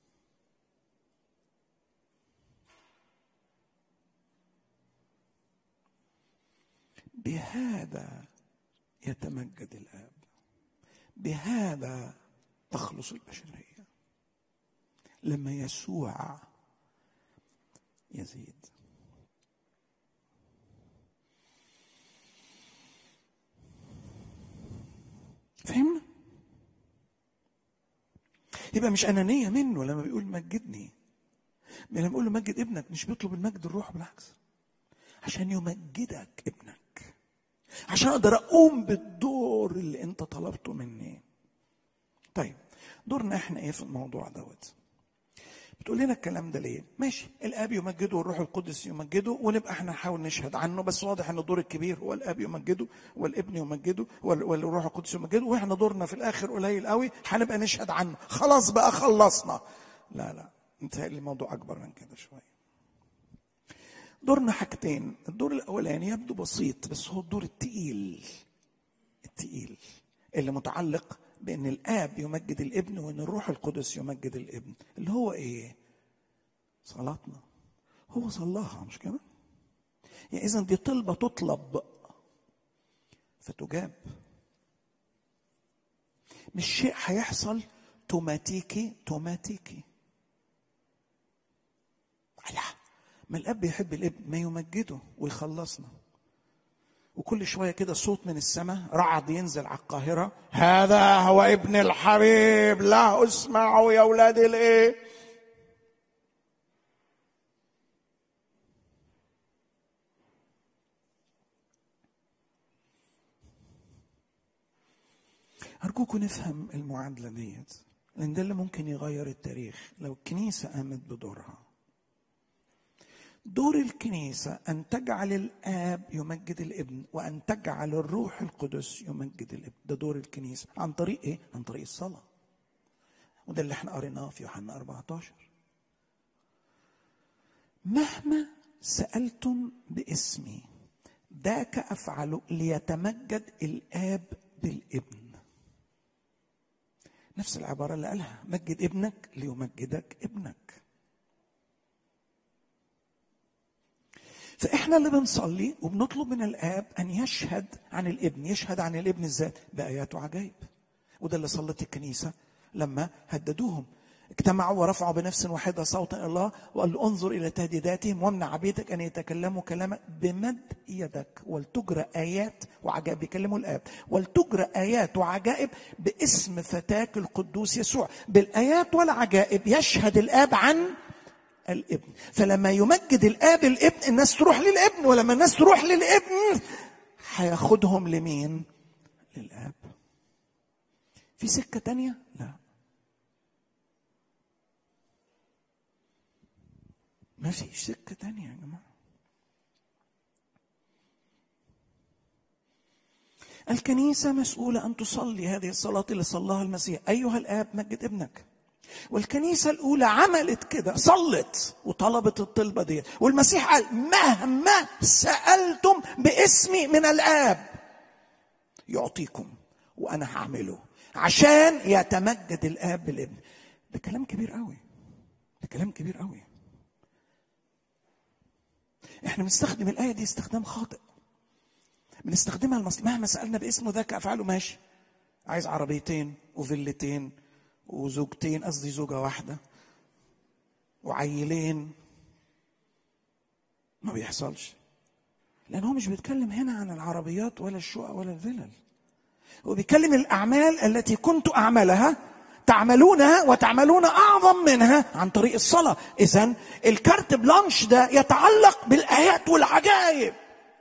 بهذا يتمجد الاب بهذا تخلص البشريه لما يسوع يزيد فهمنا يبقى مش انانيه منه لما بيقول مجدني لما بيقول له مجد ابنك مش بيطلب المجد الروح بالعكس عشان يمجدك ابنك عشان اقدر اقوم بالدور اللي انت طلبته مني طيب دورنا احنا ايه في الموضوع دوت بتقول لنا الكلام ده ليه ماشي الاب يمجده والروح القدس يمجده ونبقى احنا نحاول نشهد عنه بس واضح ان الدور الكبير هو الاب يمجده والابن يمجده والروح القدس يمجده واحنا دورنا في الاخر قليل قوي هنبقى نشهد عنه خلاص بقى خلصنا لا لا متهيألي الموضوع اكبر من كده شويه دورنا حاجتين الدور الاولاني يبدو بسيط بس هو الدور التقيل التقيل اللي متعلق بان الاب يمجد الابن وان الروح القدس يمجد الابن اللي هو ايه صلاتنا هو صلاها مش كده يعني اذا دي طلبه تطلب فتجاب مش شيء هيحصل توماتيكي توماتيكي لا ما الاب بيحب الابن ما يمجده ويخلصنا وكل شوية كده صوت من السماء رعد ينزل على القاهرة هذا هو ابن الحبيب لا اسمعوا يا أولاد الإيه أرجوكم نفهم المعادلة ديت لان ده اللي ممكن يغير التاريخ لو الكنيسه قامت بدورها دور الكنيسه ان تجعل الاب يمجد الابن وان تجعل الروح القدس يمجد الابن ده دور الكنيسه عن طريق ايه عن طريق الصلاه وده اللي احنا قريناه في يوحنا 14 مهما سالتم باسمي ذاك افعل ليتمجد الاب بالابن نفس العباره اللي قالها مجد ابنك ليمجدك ابنك فاحنا اللي بنصلي وبنطلب من الاب ان يشهد عن الابن يشهد عن الابن ازاي بايات وعجائب وده اللي صلت الكنيسه لما هددوهم اجتمعوا ورفعوا بنفس واحدة صوتا إلى الله وقال له انظر إلى تهديداتهم وامنع عبيدك أن يتكلموا كلامك بمد يدك ولتجرى آيات وعجائب بيكلموا الآب ولتجرى آيات وعجائب باسم فتاك القدوس يسوع بالآيات والعجائب يشهد الآب عن الابن فلما يمجد الآب الابن الناس تروح للابن ولما الناس تروح للابن هياخدهم لمين للآب في سكة تانية لا ما فيش سكة تانية يا جماعة الكنيسة مسؤولة أن تصلي هذه الصلاة اللي صلاها المسيح أيها الآب مجد ابنك والكنيسة الأولى عملت كده صلت وطلبت الطلبة دي والمسيح قال مهما سألتم باسمي من الآب يعطيكم وأنا هعمله عشان يتمجد الآب بالابن ده كلام كبير قوي ده كلام كبير قوي احنا بنستخدم الآية دي استخدام خاطئ بنستخدمها المص... مهما سألنا باسمه ذاك أفعاله ماشي عايز عربيتين وفيلتين وزوجتين قصدي زوجة واحدة وعيلين ما بيحصلش لأن هو مش بيتكلم هنا عن العربيات ولا الشقق ولا الفلل هو بيتكلم الأعمال التي كنت أعملها تعملونها وتعملون اعظم منها عن طريق الصلاه اذا الكارت بلانش ده يتعلق بالايات والعجائب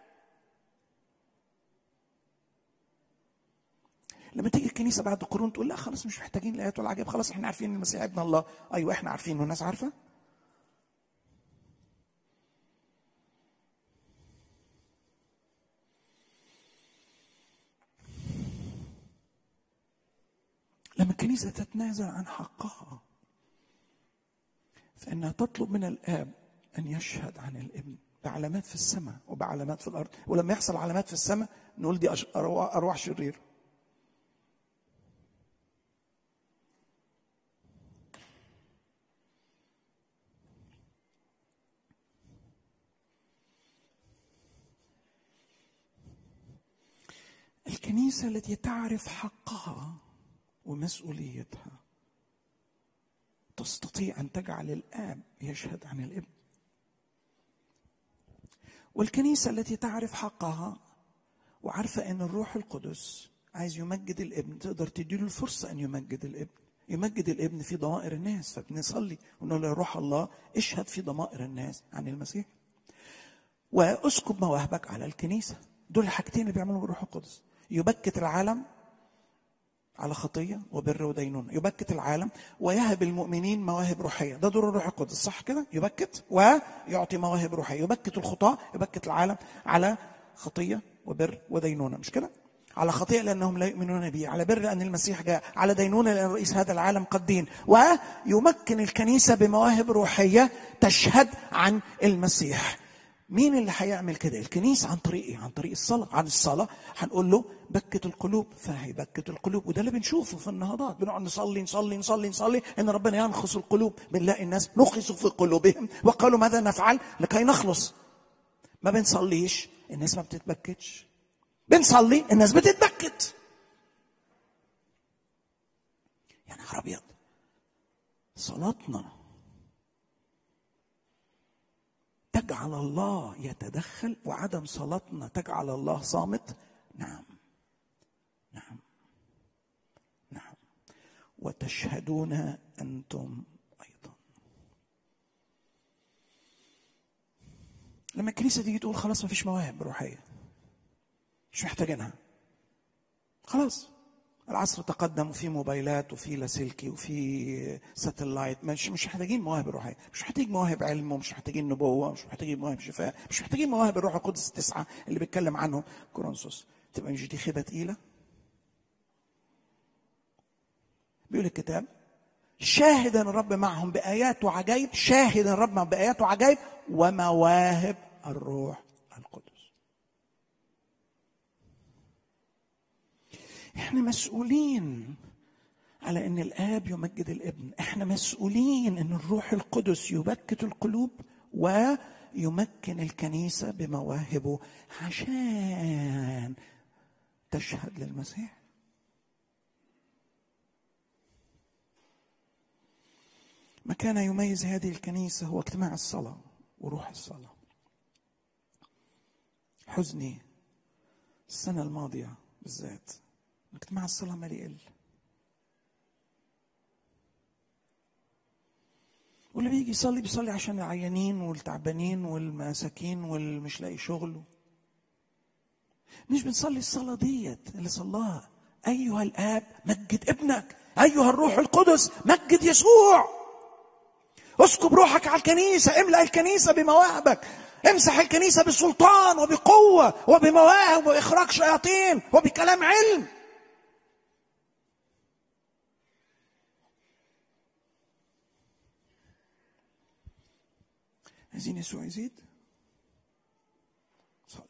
لما تيجي الكنيسه بعد قرون تقول لا خلاص مش محتاجين الايات والعجائب خلاص احنا عارفين ان المسيح ابن الله ايوه احنا عارفين والناس عارفه لما الكنيسة تتنازل عن حقها فإنها تطلب من الآب أن يشهد عن الابن بعلامات في السماء وبعلامات في الأرض ولما يحصل علامات في السماء نقول دي أرواح شرير الكنيسة التي تعرف حقها ومسؤوليتها تستطيع ان تجعل الاب يشهد عن الابن والكنيسه التي تعرف حقها وعارفه ان الروح القدس عايز يمجد الابن تقدر تديله الفرصه ان يمجد الابن يمجد الابن في ضمائر الناس فبنصلي ونقول يا روح الله اشهد في ضمائر الناس عن المسيح واسكب مواهبك على الكنيسه دول الحاجتين اللي بيعملهم الروح القدس يبكت العالم على خطيه وبر ودينونه يبكت العالم ويهب المؤمنين مواهب روحيه ده دور الروح القدس صح كده يبكت ويعطي مواهب روحيه يبكت الخطاه يبكت العالم على خطيه وبر ودينونه مش كده على خطيئة لأنهم لا يؤمنون به على بر لأن المسيح جاء على دينونة لأن رئيس هذا العالم قد دين ويمكن الكنيسة بمواهب روحية تشهد عن المسيح مين اللي هيعمل كده الكنيسة عن طريق ايه عن طريق الصلاة عن الصلاة هنقول له بكت القلوب فهيبكت القلوب وده اللي بنشوفه في النهضات بنقعد نصلي نصلي نصلي نصلي ان ربنا ينخص القلوب بنلاقي الناس نخصوا في قلوبهم وقالوا ماذا نفعل لكي نخلص ما بنصليش الناس ما بتتبكتش بنصلي الناس بتتبكت يا نهار ابيض صلاتنا تجعل الله يتدخل وعدم صلاتنا تجعل الله صامت نعم نعم نعم وتشهدون انتم ايضا لما الكنيسه تيجي تقول خلاص ما فيش مواهب روحيه مش محتاجينها خلاص العصر تقدم وفي موبايلات وفي لاسلكي وفي ساتلايت مش مش محتاجين مواهب روحيه مش محتاجين مواهب علم ومش محتاجين نبوه مش محتاجين مواهب شفاء مش محتاجين مواهب الروح القدس التسعه اللي بيتكلم عنهم كورنثوس تبقى مش دي خيبه تقيله بيقول الكتاب شاهدا الرب معهم بآيات وعجائب شاهدا الرب معهم بآيات وعجائب ومواهب الروح القدس احنا مسؤولين على ان الاب يمجد الابن احنا مسؤولين ان الروح القدس يبكت القلوب ويمكن الكنيسه بمواهبه عشان تشهد للمسيح ما كان يميز هذه الكنيسه هو اجتماع الصلاه وروح الصلاه حزني السنه الماضيه بالذات اجتماع الصلاة عمال يقل واللي بيجي يصلي بيصلي عشان العيانين والتعبانين والمساكين والمش لاقي شغل مش بنصلي الصلاة ديت اللي صلاها أيها الآب مجد ابنك أيها الروح القدس مجد يسوع اسكب روحك على الكنيسة املأ الكنيسة بمواهبك امسح الكنيسة بسلطان وبقوة وبمواهب وإخراج شياطين وبكلام علم عايزين يسوع يزيد صلي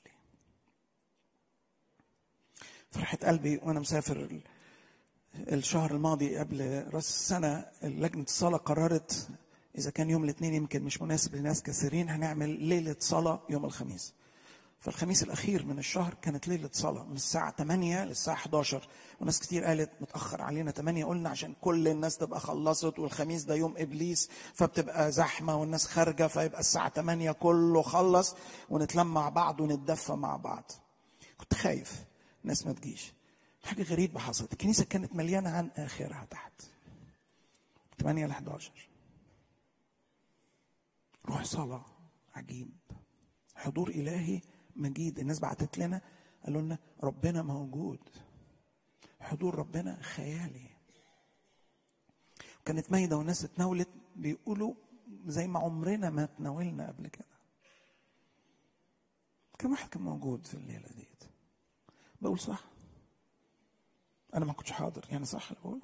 فرحة قلبي وأنا مسافر الشهر الماضي قبل راس السنة لجنة الصلاة قررت إذا كان يوم الاثنين يمكن مش مناسب لناس كثيرين هنعمل ليلة صلاة يوم الخميس فالخميس الأخير من الشهر كانت ليلة صلاة من الساعة 8 للساعة 11 وناس كتير قالت متأخر علينا 8 قلنا عشان كل الناس تبقى خلصت والخميس ده يوم إبليس فبتبقى زحمة والناس خارجة فيبقى الساعة 8 كله خلص ونتلم مع بعض ونتدفى مع بعض كنت خايف الناس ما تجيش حاجة غريبة حصلت الكنيسة كانت مليانة عن آخرها تحت 8 ل 11 روح صلاة عجيب حضور إلهي مجيد الناس بعتت لنا قالوا لنا ربنا موجود حضور ربنا خيالي كانت مايده والناس اتناولت بيقولوا زي ما عمرنا ما تناولنا قبل كده كم واحد كان موجود في الليله ديت بقول صح انا ما كنتش حاضر يعني صح اللي بقوله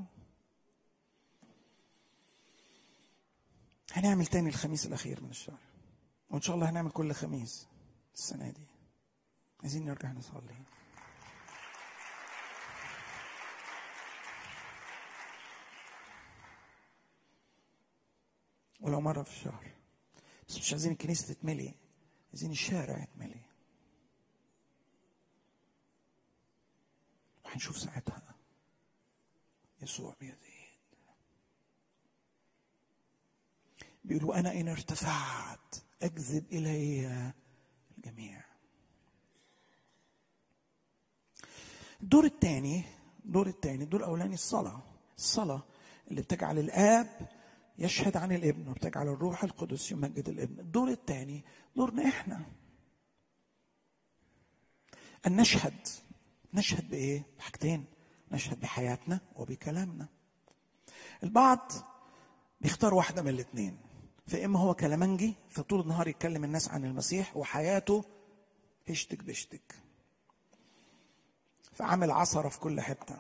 هنعمل تاني الخميس الاخير من الشهر وان شاء الله هنعمل كل خميس السنه دي عايزين نرجع نصلي ولو مرة في الشهر بس مش عايزين الكنيسة تتملي عايزين الشارع يتملي وهنشوف ساعتها يسوع بيزيد بيقولوا أنا إن ارتفعت أجذب إلي الجميع الدور الثاني الدور الثاني الدور الاولاني الصلاه الصلاه اللي بتجعل الاب يشهد عن الابن وبتجعل الروح القدس يمجد الابن الدور الثاني دورنا احنا ان نشهد نشهد بايه بحاجتين نشهد بحياتنا وبكلامنا البعض بيختار واحده من الاثنين فاما هو كلامنجي فطول النهار يتكلم الناس عن المسيح وحياته هشتك بشتك فعامل عصرة في كل حتة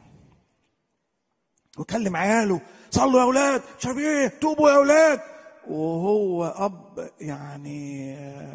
وكلم عياله صلوا يا اولاد مش عارف ايه توبوا يا اولاد وهو اب يعني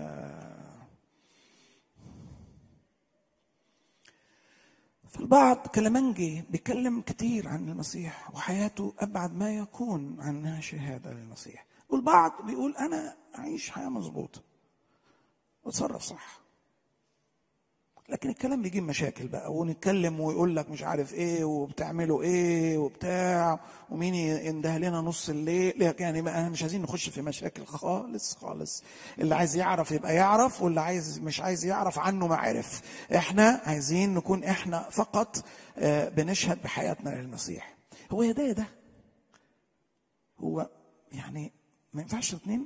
فالبعض كلامنجي بيتكلم كتير عن المسيح وحياته ابعد ما يكون عنها شهاده للمسيح والبعض بيقول انا اعيش حياه مظبوطه واتصرف صح لكن الكلام بيجيب مشاكل بقى ونتكلم ويقول لك مش عارف ايه وبتعملوا ايه وبتاع ومين ينده لنا نص الليل يعني بقى مش عايزين نخش في مشاكل خالص خالص اللي عايز يعرف يبقى يعرف واللي عايز مش عايز يعرف عنه ما عرف احنا عايزين نكون احنا فقط بنشهد بحياتنا للمسيح هو يا ده يا ده هو يعني ما ينفعش الاثنين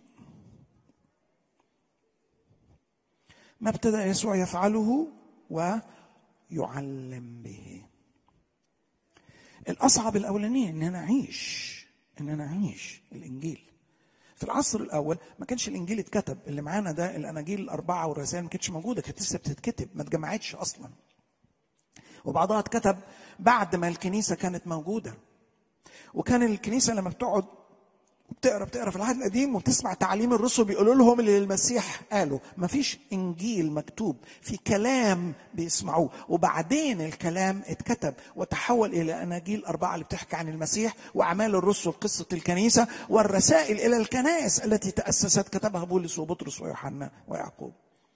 ما ابتدأ يسوع يفعله ويعلم به الاصعب الاولانيه ان انا اعيش ان انا اعيش الانجيل في العصر الاول ما كانش الانجيل اتكتب اللي معانا ده الاناجيل الاربعه والرسائل ما كانتش موجوده كانت لسه بتتكتب ما اتجمعتش اصلا وبعضها اتكتب بعد ما الكنيسه كانت موجوده وكان الكنيسه لما بتقعد بتقرا بتقرا في العهد القديم وبتسمع تعليم الرسل بيقولوا لهم اللي المسيح قاله ما فيش انجيل مكتوب في كلام بيسمعوه وبعدين الكلام اتكتب وتحول الى اناجيل اربعه اللي بتحكي عن المسيح واعمال الرسل قصه الكنيسه والرسائل الى الكنائس التي تاسست كتبها بولس وبطرس ويوحنا ويعقوب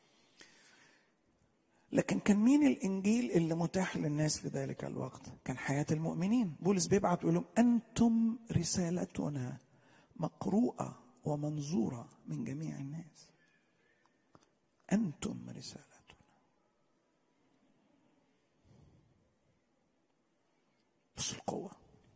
لكن كان مين الانجيل اللي متاح للناس في ذلك الوقت كان حياه المؤمنين بولس بيبعت ويقول لهم انتم رسالتنا مقروءه ومنظوره من جميع الناس انتم رسالتنا بص القوه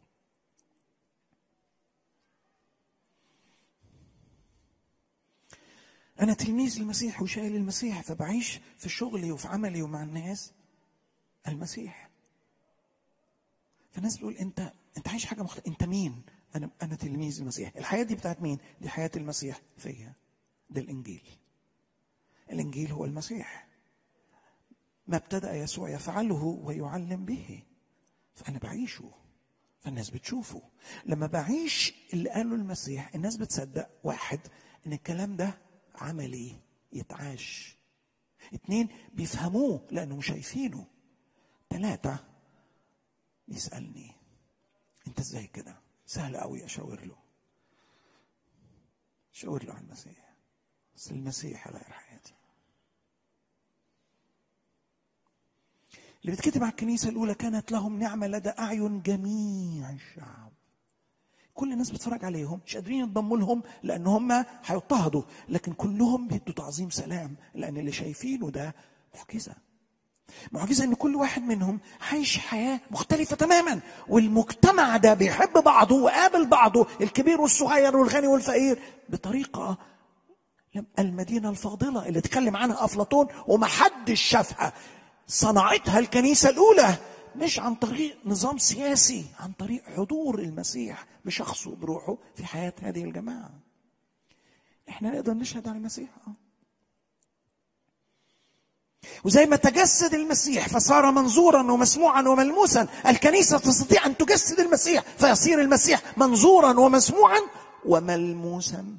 أنا تلميذ المسيح وشايل المسيح فبعيش في شغلي وفي عملي ومع الناس المسيح فالناس بتقول أنت أنت عايش حاجة مختلفة أنت مين؟ أنا أنا تلميذ المسيح الحياة دي بتاعت مين؟ دي حياة المسيح فيا ده الإنجيل الإنجيل هو المسيح ما ابتدأ يسوع يفعله ويعلم به فأنا بعيشه فالناس بتشوفه لما بعيش اللي قاله المسيح الناس بتصدق واحد ان الكلام ده عملي يتعاش اتنين بيفهموه لانهم شايفينه تلاتة يسألني انت ازاي كده سهل قوي اشاور له اشاور له عن المسيح بس المسيح غير حياتي اللي بيتكتب على الكنيسة الأولى كانت لهم نعمة لدى أعين جميع الشعب كل الناس بتتفرج عليهم مش قادرين ينضموا لهم لان هم هيضطهدوا لكن كلهم بيدوا تعظيم سلام لان اللي شايفينه ده معجزه معجزه ان كل واحد منهم عايش حياه مختلفه تماما والمجتمع ده بيحب بعضه وقابل بعضه الكبير والصغير والغني والفقير بطريقه المدينه الفاضله اللي اتكلم عنها افلاطون ومحدش شافها صنعتها الكنيسه الاولى مش عن طريق نظام سياسي عن طريق حضور المسيح بشخصه بروحه في حياة هذه الجماعة احنا نقدر نشهد عن المسيح اه وزي ما تجسد المسيح فصار منظورا ومسموعا وملموسا الكنيسة تستطيع أن تجسد المسيح فيصير المسيح منظورا ومسموعا وملموسا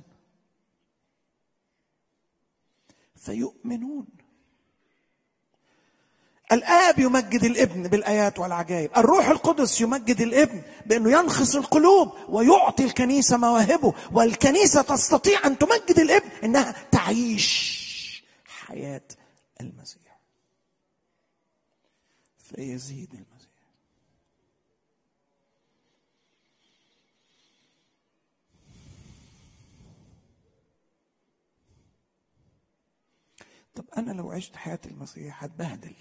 فيؤمنون الآب يمجد الابن بالآيات والعجائب الروح القدس يمجد الابن بأنه ينخص القلوب ويعطي الكنيسة مواهبه والكنيسة تستطيع أن تمجد الابن إنها تعيش حياة المسيح فيزيد المسيح طب أنا لو عشت حياة المسيح هتبهدل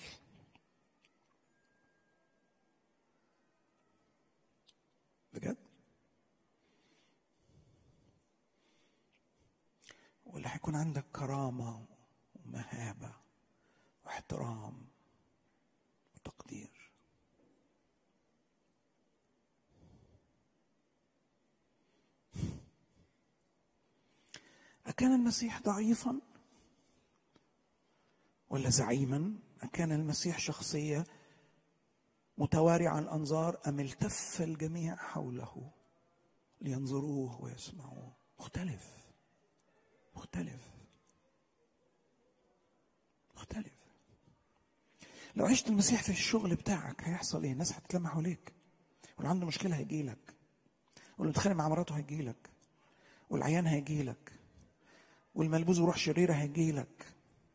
بجد ولا هيكون عندك كرامة ومهابة واحترام وتقدير أكان المسيح ضعيفا ولا زعيما أكان المسيح شخصية متوارع الأنظار أم التف الجميع حوله لينظروه ويسمعوه مختلف مختلف مختلف لو عشت المسيح في الشغل بتاعك هيحصل ايه؟ الناس هتتلم حواليك واللي عنده مشكله هيجي لك واللي متخانق مع مراته هيجي لك والعيان هيجي لك والملبوس بروح شريره هيجي لك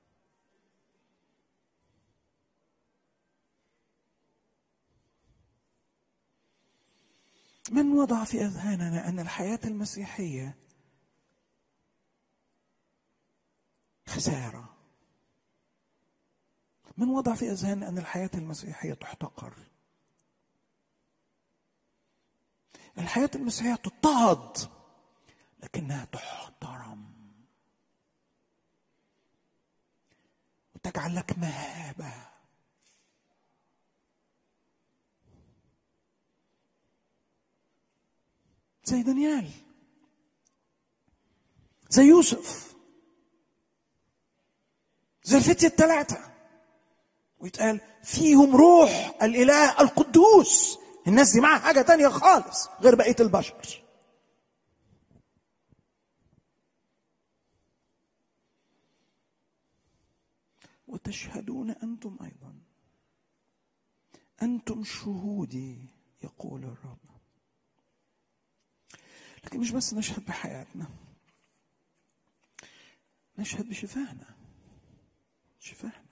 من وضع في اذهاننا ان الحياه المسيحيه خساره من وضع في اذهاننا ان الحياه المسيحيه تحتقر الحياه المسيحيه تضطهد لكنها تحترم وتجعل لك مهابه زي دانيال زي يوسف زي الفتية الثلاثة ويتقال فيهم روح الإله القدوس الناس دي معاها حاجة تانية خالص غير بقية البشر وتشهدون أنتم أيضا أنتم شهودي يقول الرب لكن مش بس نشهد بحياتنا نشهد بشفاهنا شفاهنا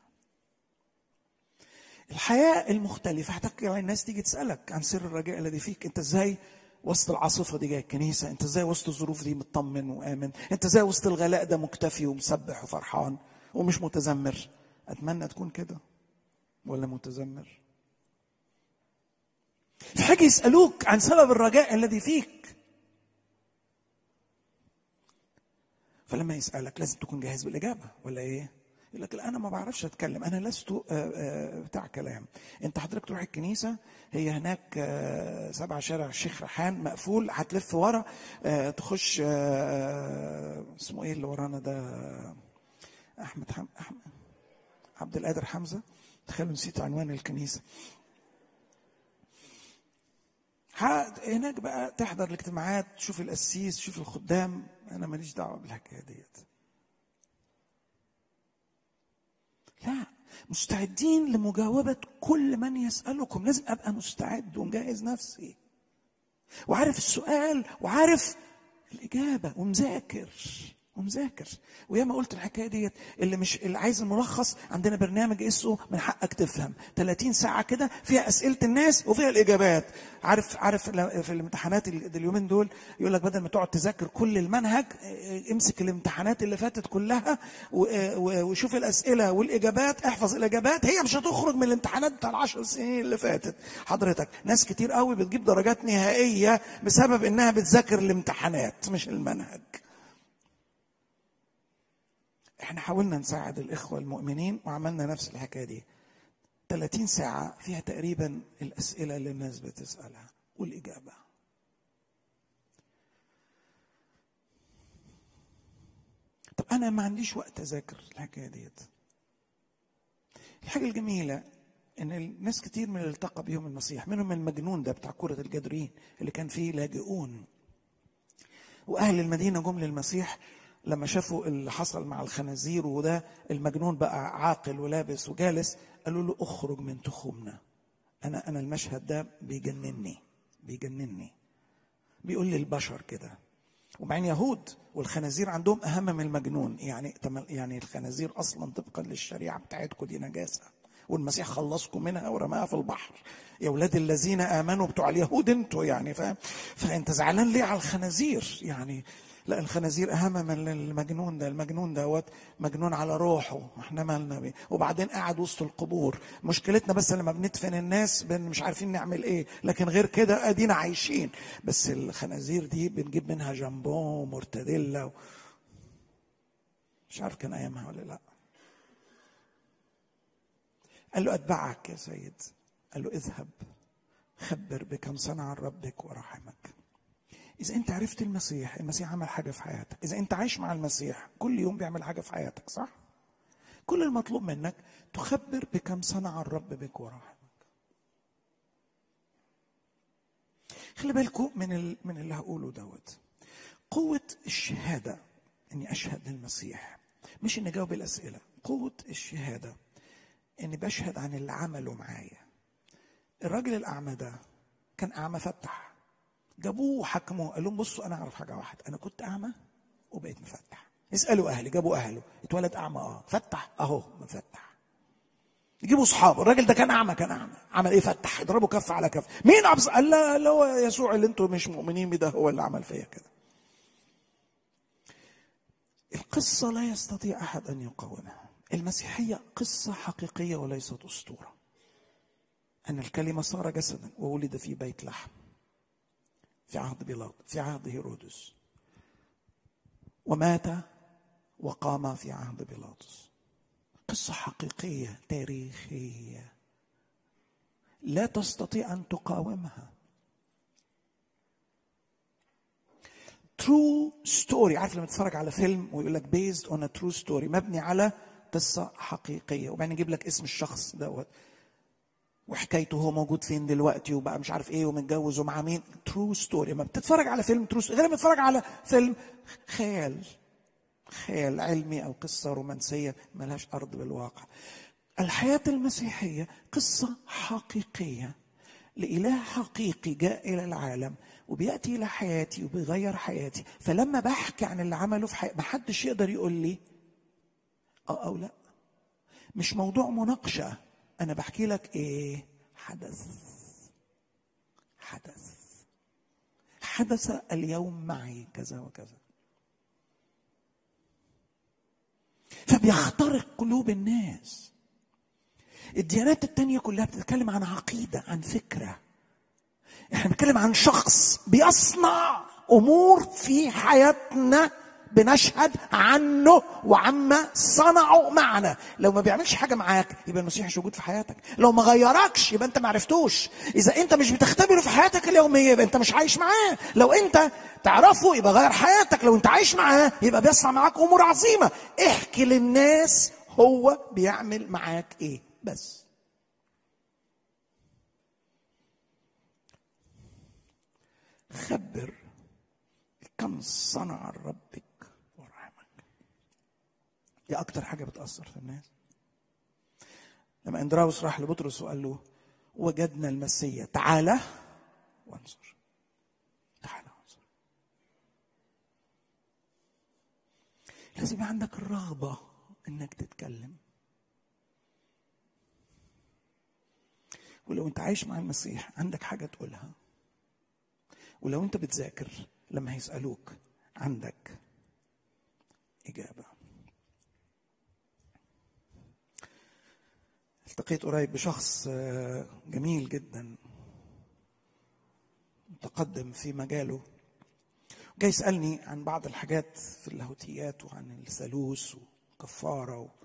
الحياة المختلفة هتحكي الناس تيجي تسألك عن سر الرجاء الذي فيك انت ازاي وسط العاصفة دي جاي الكنيسة انت ازاي وسط الظروف دي مطمن وآمن انت ازاي وسط الغلاء ده مكتفي ومسبح وفرحان ومش متذمر اتمنى تكون كده ولا متذمر في حاجة يسألوك عن سبب الرجاء الذي فيك فلما يسألك لازم تكون جاهز بالإجابة ولا إيه؟ يقول لك لا أنا ما بعرفش أتكلم أنا لست آه، آه، بتاع كلام أنت حضرتك تروح الكنيسة هي هناك آه، سبع شارع الشيخ ريحان مقفول هتلف ورا آه، تخش آه، اسمه إيه اللي ورانا ده أحمد حم... أحمد عبد القادر حمزة تخيلوا نسيت عنوان الكنيسة ح- هناك بقى تحضر الاجتماعات تشوف القسيس تشوف الخدام انا ماليش دعوه بالحكايه ديت لا مستعدين لمجاوبه كل من يسالكم لازم ابقى مستعد ومجهز نفسي وعارف السؤال وعارف الاجابه ومذاكر ومذاكر وياما قلت الحكايه ديت اللي مش اللي عايز الملخص عندنا برنامج اسمه من حقك تفهم 30 ساعه كده فيها اسئله الناس وفيها الاجابات عارف عارف ل- في الامتحانات ال- اليومين دول يقول لك بدل ما تقعد تذاكر كل المنهج اه، امسك الامتحانات اللي فاتت كلها و- اه، و- وشوف الاسئله والاجابات احفظ الاجابات هي مش هتخرج من الامتحانات بتاع العشر سنين اللي فاتت حضرتك ناس كتير قوي بتجيب درجات نهائيه بسبب انها بتذاكر الامتحانات مش المنهج احنا حاولنا نساعد الاخوه المؤمنين وعملنا نفس الحكايه دي 30 ساعه فيها تقريبا الاسئله اللي الناس بتسالها والاجابه طب انا ما عنديش وقت اذاكر الحكايه ديت الحاجه الجميله ان الناس كتير من اللي التقى بيهم المسيح منهم المجنون ده بتاع كره الجدرين اللي كان فيه لاجئون واهل المدينه جم للمسيح لما شافوا اللي حصل مع الخنازير وده المجنون بقى عاقل ولابس وجالس قالوا له اخرج من تخومنا انا انا المشهد ده بيجنني بيجنني بيقول للبشر كده وبعدين يهود والخنازير عندهم اهم من المجنون يعني تم- يعني الخنازير اصلا طبقا للشريعه بتاعتكم دي نجاسه والمسيح خلصكم منها ورماها في البحر يا ولاد الذين امنوا بتوع اليهود انتوا يعني فاهم فانت زعلان ليه على الخنازير يعني لا الخنازير اهم من المجنون ده المجنون دوت مجنون على روحه احنا مالنا بيه وبعدين قاعد وسط القبور مشكلتنا بس لما بندفن الناس بن مش عارفين نعمل ايه لكن غير كده ادينا عايشين بس الخنازير دي بنجيب منها جامبون ومورتاديلا و... مش عارف كان ايامها ولا لا قال له اتبعك يا سيد قال له اذهب خبر بكم صنع ربك ورحمك إذا أنت عرفت المسيح، المسيح عمل حاجة في حياتك، إذا أنت عايش مع المسيح كل يوم بيعمل حاجة في حياتك، صح؟ كل المطلوب منك تخبر بكم صنع الرب بك ورحمك. خلي بالكم من ال... من اللي هقوله دوت. قوة الشهادة إني أشهد للمسيح مش إني أجاوب الأسئلة، قوة الشهادة إني بشهد عن اللي عمله معايا. الراجل الأعمى ده كان أعمى فتح جابوه وحكموه قال لهم بصوا انا اعرف حاجه واحده انا كنت اعمى وبقيت مفتح اسالوا اهلي جابوا اهله اتولد اعمى اه فتح اهو مفتح يجيبوا اصحابه الراجل ده كان اعمى كان اعمى عمل ايه فتح يضربوا كف على كف مين ابصر قال لا اللي هو يسوع اللي انتم مش مؤمنين بيه ده هو اللي عمل فيا كده القصه لا يستطيع احد ان يقاومها المسيحيه قصه حقيقيه وليست اسطوره ان الكلمه صار جسدا وولد في بيت لحم في عهد بيلاط في عهد هيرودس ومات وقام في عهد بيلاطس قصة حقيقية تاريخية لا تستطيع أن تقاومها true story عارف لما تتفرج على فيلم ويقول لك based on a true story مبني على قصة حقيقية وبعدين يجيب لك اسم الشخص دوت وحكايته هو موجود فين دلوقتي وبقى مش عارف ايه ومتجوز ومع مين ترو ستوري لما بتتفرج على فيلم ترو غير لما تتفرج على فيلم خيال خيال علمي او قصه رومانسيه ملهاش ارض بالواقع الحياه المسيحيه قصه حقيقيه لاله حقيقي جاء الى العالم وبياتي الى حياتي وبيغير حياتي فلما بحكي عن اللي عمله في حياتي محدش يقدر يقول لي اه او لا مش موضوع مناقشه انا بحكي لك ايه حدث حدث حدث اليوم معي كذا وكذا فبيخترق قلوب الناس الديانات التانية كلها بتتكلم عن عقيدة عن فكرة احنا بنتكلم عن شخص بيصنع امور في حياتنا بنشهد عنه وعما صنعه معنا لو ما بيعملش حاجه معاك يبقى المسيح مش موجود في حياتك لو ما غيركش يبقى انت ما عرفتوش اذا انت مش بتختبره في حياتك اليوميه يبقى انت مش عايش معاه لو انت تعرفه يبقى غير حياتك لو انت عايش معاه يبقى بيصنع معاك امور عظيمه احكي للناس هو بيعمل معاك ايه بس خبر كم صنع ربك ورحمك دي اكتر حاجه بتاثر في الناس لما اندراوس راح لبطرس وقال له وجدنا المسيا تعالى وانظر تعالى وانظر لازم يبقى عندك الرغبه انك تتكلم ولو انت عايش مع المسيح عندك حاجه تقولها ولو انت بتذاكر لما هيسالوك عندك اجابه التقيت قريب بشخص جميل جدا متقدم في مجاله جاي يسالني عن بعض الحاجات في اللاهوتيات وعن الثالوث وكفاره و...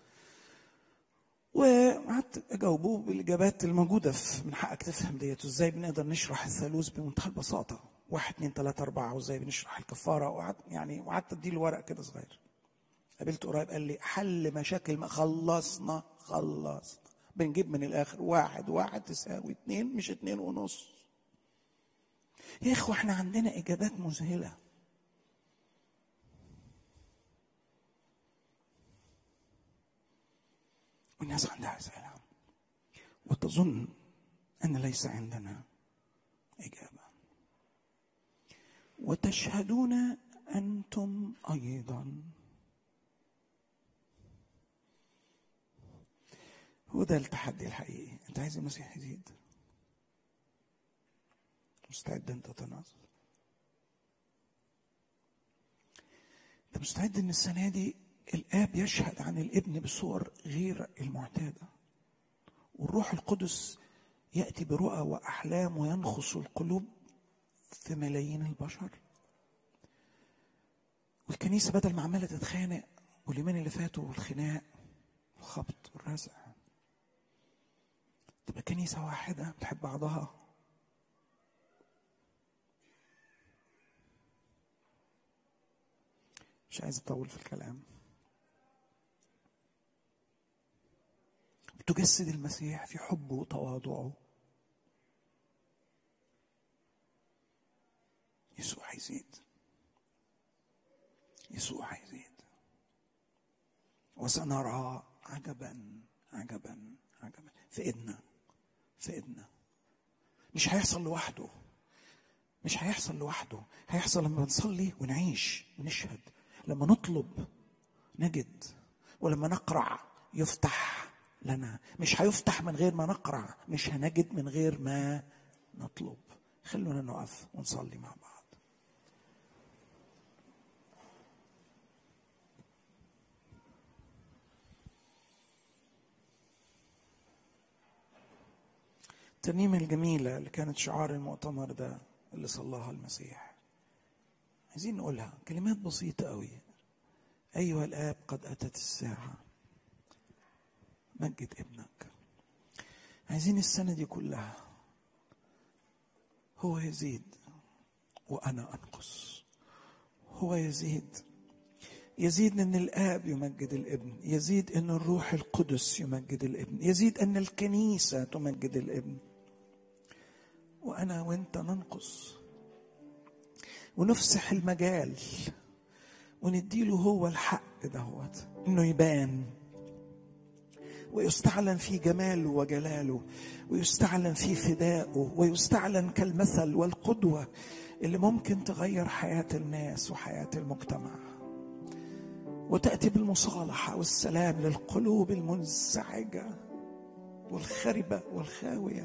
وقعدت اجاوبه بالاجابات الموجوده في من حقك تفهم ديت وازاي بنقدر نشرح الثالوث بمنتهى البساطه واحد اثنين ثلاثة أربعة وازاي بنشرح الكفارة وقعدت يعني وقعدت اديله ورق كده صغير قابلته قريب قال لي حل مشاكل ما خلصنا خلصنا بنجيب من الآخر واحد واحد تساوي اتنين مش اتنين ونص يا إخوة احنا عندنا إجابات مذهلة والناس عندها أسئلة وتظن أن ليس عندنا إجابة وتشهدون أنتم أيضا هو ده التحدي الحقيقي أنت عايز المسيح يزيد مستعد أنت تناظر أنت مستعد أن السنة دي الآب يشهد عن الابن بصور غير المعتادة والروح القدس يأتي برؤى وأحلام وينخص القلوب في ملايين البشر والكنيسة بدل ما عمالة تتخانق واليومين اللي فاتوا والخناق والخبط والرزع تبقى كنيسة واحدة بتحب بعضها مش عايز اطول في الكلام تجسد المسيح في حبه وتواضعه يسوع هيزيد يسوع هيزيد وسنرى عجبا عجبا عجبا في ايدنا في ايدنا مش هيحصل لوحده مش هيحصل لوحده هيحصل لما نصلي ونعيش ونشهد لما نطلب نجد ولما نقرع يفتح لنا مش هيفتح من غير ما نقرع مش هنجد من غير ما نطلب خلونا نقف ونصلي مع بعض الترنيمة الجميلة اللي كانت شعار المؤتمر ده اللي صلاها المسيح عايزين نقولها كلمات بسيطة قوي أيها الآب قد أتت الساعة مجد ابنك عايزين السنة دي كلها هو يزيد وأنا أنقص هو يزيد يزيد ان الاب يمجد الابن يزيد ان الروح القدس يمجد الابن يزيد ان الكنيسه تمجد الابن وانا وانت ننقص ونفسح المجال ونديله هو الحق دهوت انه يبان ويستعلن في جماله وجلاله ويستعلن في فدائه ويستعلن كالمثل والقدوه اللي ممكن تغير حياه الناس وحياه المجتمع وتاتي بالمصالحه والسلام للقلوب المنزعجه والخربه والخاويه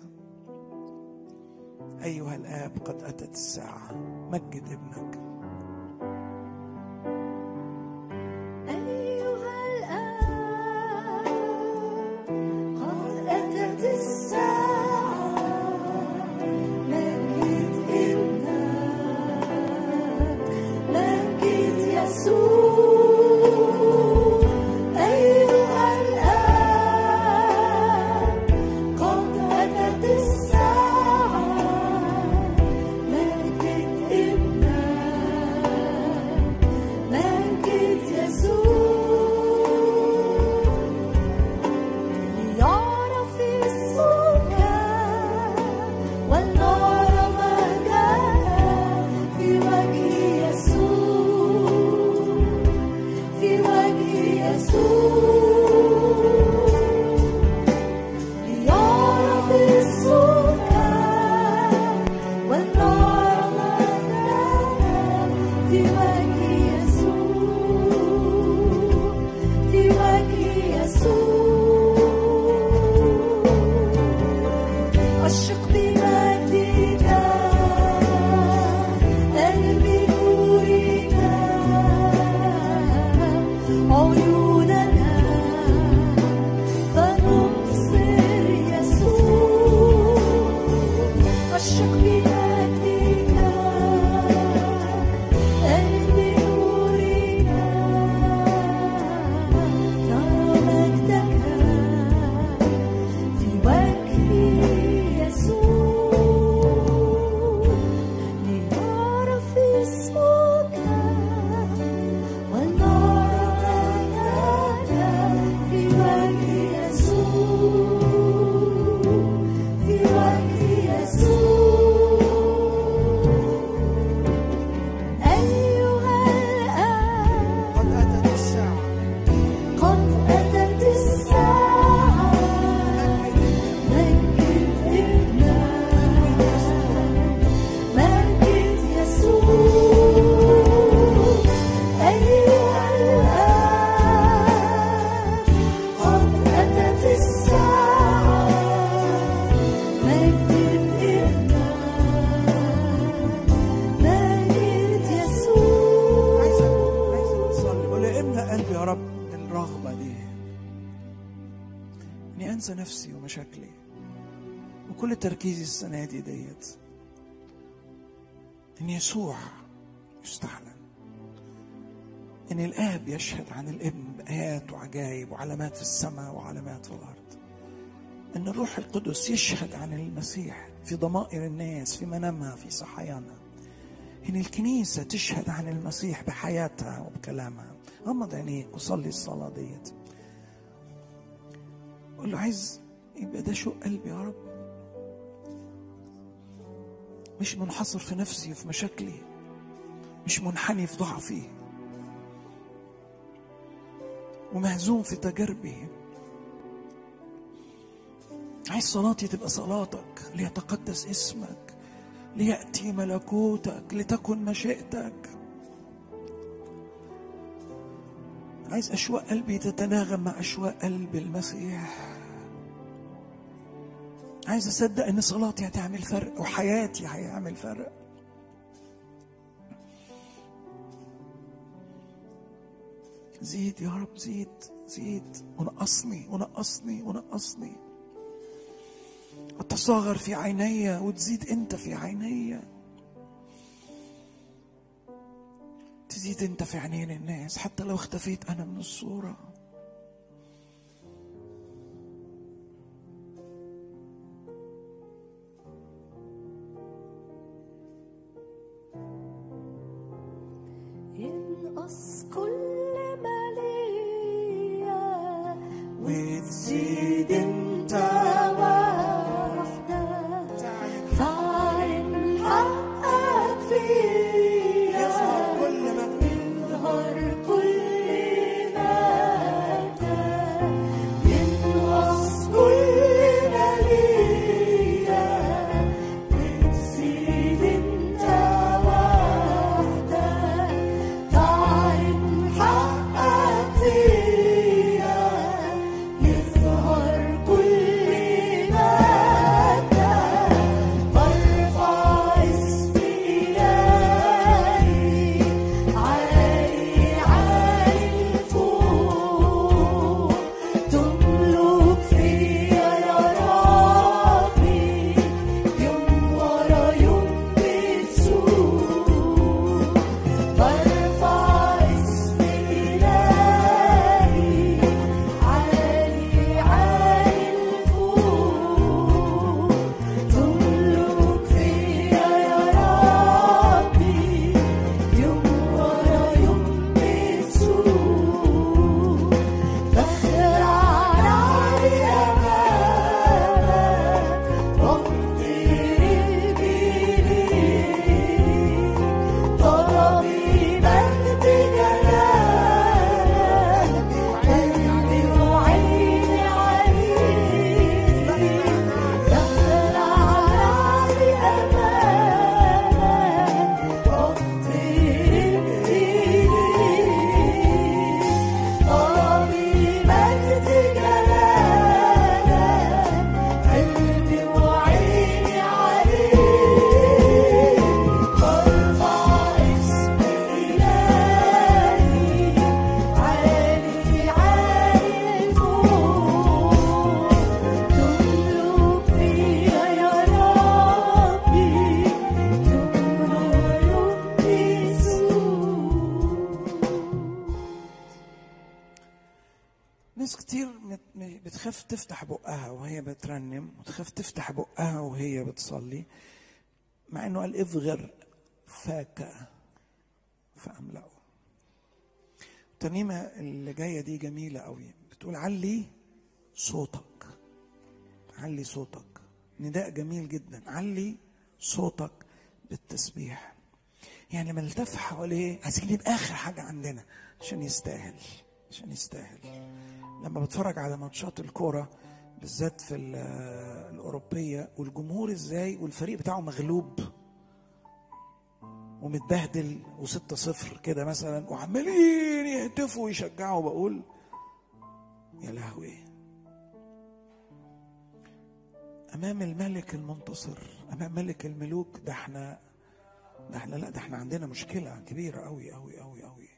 ايها الاب قد اتت الساعه مجد ابنك أيها الآب قد أتت الساعة مجد ابنك مجد يسوع أيها الآب قد أتت الساعة مجد ابنك مجد يسوع ليعرف اسمك ولنرى مجدك في وجه يسوع في وجه يسوع ليعرف اسمك ولنرى مجدك في وجه يسوع في وجه يسوع أشرق بمجدك قلبي نورك عيوننا فنبصر يسوع أشرق بمجدك قلبي نورك نرى مجدك في وجه يسوع ليعرف اسمك ونرى مجدك في وجه يسوع في وجه يسوع أيها الآب قد اتت الساعه قد أتت الساعة مجد ابنك مجد يسوع أيها الآب قد أتت الساعة مجد ابنك مجد يسوع عايز عايز اصلي قول لي املا قلبي يا رب الرغبه دي اني انسى نفسي ومشاكلي وكل تركيزي السنه دي ديت ان يسوع يستعلن ان الاب يشهد عن الابن بايات وعجائب وعلامات في السماء وعلامات في الارض ان الروح القدس يشهد عن المسيح في ضمائر الناس في منامها في صحيانها ان الكنيسه تشهد عن المسيح بحياتها وبكلامها غمض عينيك وصلي الصلاه ديت قول له عايز يبقى ده شوق قلبي يا رب مش منحصر في نفسي وفي مشاكلي مش منحني في ضعفي ومهزوم في تجاربي عايز صلاتي تبقى صلاتك ليتقدس اسمك ليأتي ملكوتك لتكن مشيئتك عايز أشواق قلبي تتناغم مع أشواق قلب المسيح عايز أصدق إن صلاتي هتعمل فرق وحياتي هيعمل فرق زيد يا رب زيد زيد ونقصني ونقصني ونقصني وتصاغر في عيني وتزيد انت في عيني تزيد انت في عينين الناس حتى لو اختفيت انا من الصوره يا ينقص كل ما ليا وتزيد انت وحدك تعلن حقك فيا يظهر كل ما يظهر كل مجدك ينقص كل ما ليا وتزيد انت وحدك تعلن حقك فيا يظهر كل مجدك برفع اسمي إلهي عالي عالي الفوق تملك فيا يا ربي يوم ورا يوم بتسوق برفع اسمي إلهي عالي عالي الفوق تملك فيا يا ربي يوم ورا يوم بتسوق بخلع ناري أمامك وأطير بإيدي طلبي مجد جلالك قلبي وعيني عليك بخلع ناري أمامك وأطير بإيدي طلبي مجد جلالك قلبي وعيني عليك برفع اسم إلهي عالي عالي الفوق تملك فيا يا ربي يوم ورا يوم بيسوق ناس كتير مت- م- بتخاف تفتح بقها وهي بترنم وتخاف تفتح بقها وهي بتصلي مع انه قال افغر فاك فاملأه الترنيمة اللي جاية دي جميلة قوي بتقول علي صوتك علي صوتك نداء جميل جدا علي صوتك بالتسبيح يعني لما نلتف حواليه عايزين نجيب اخر حاجه عندنا عشان يستاهل عشان يستاهل لما بتفرج على ماتشات الكوره بالذات في ال- الاوروبيه والجمهور ازاي والفريق بتاعه مغلوب ومتبهدل وستة صفر كده مثلا وعمالين يهتفوا ويشجعوا بقول يا لهوي امام الملك المنتصر امام ملك الملوك ده احنا ده احنا لا ده احنا عندنا مشكلة كبيرة قوي قوي قوي قوي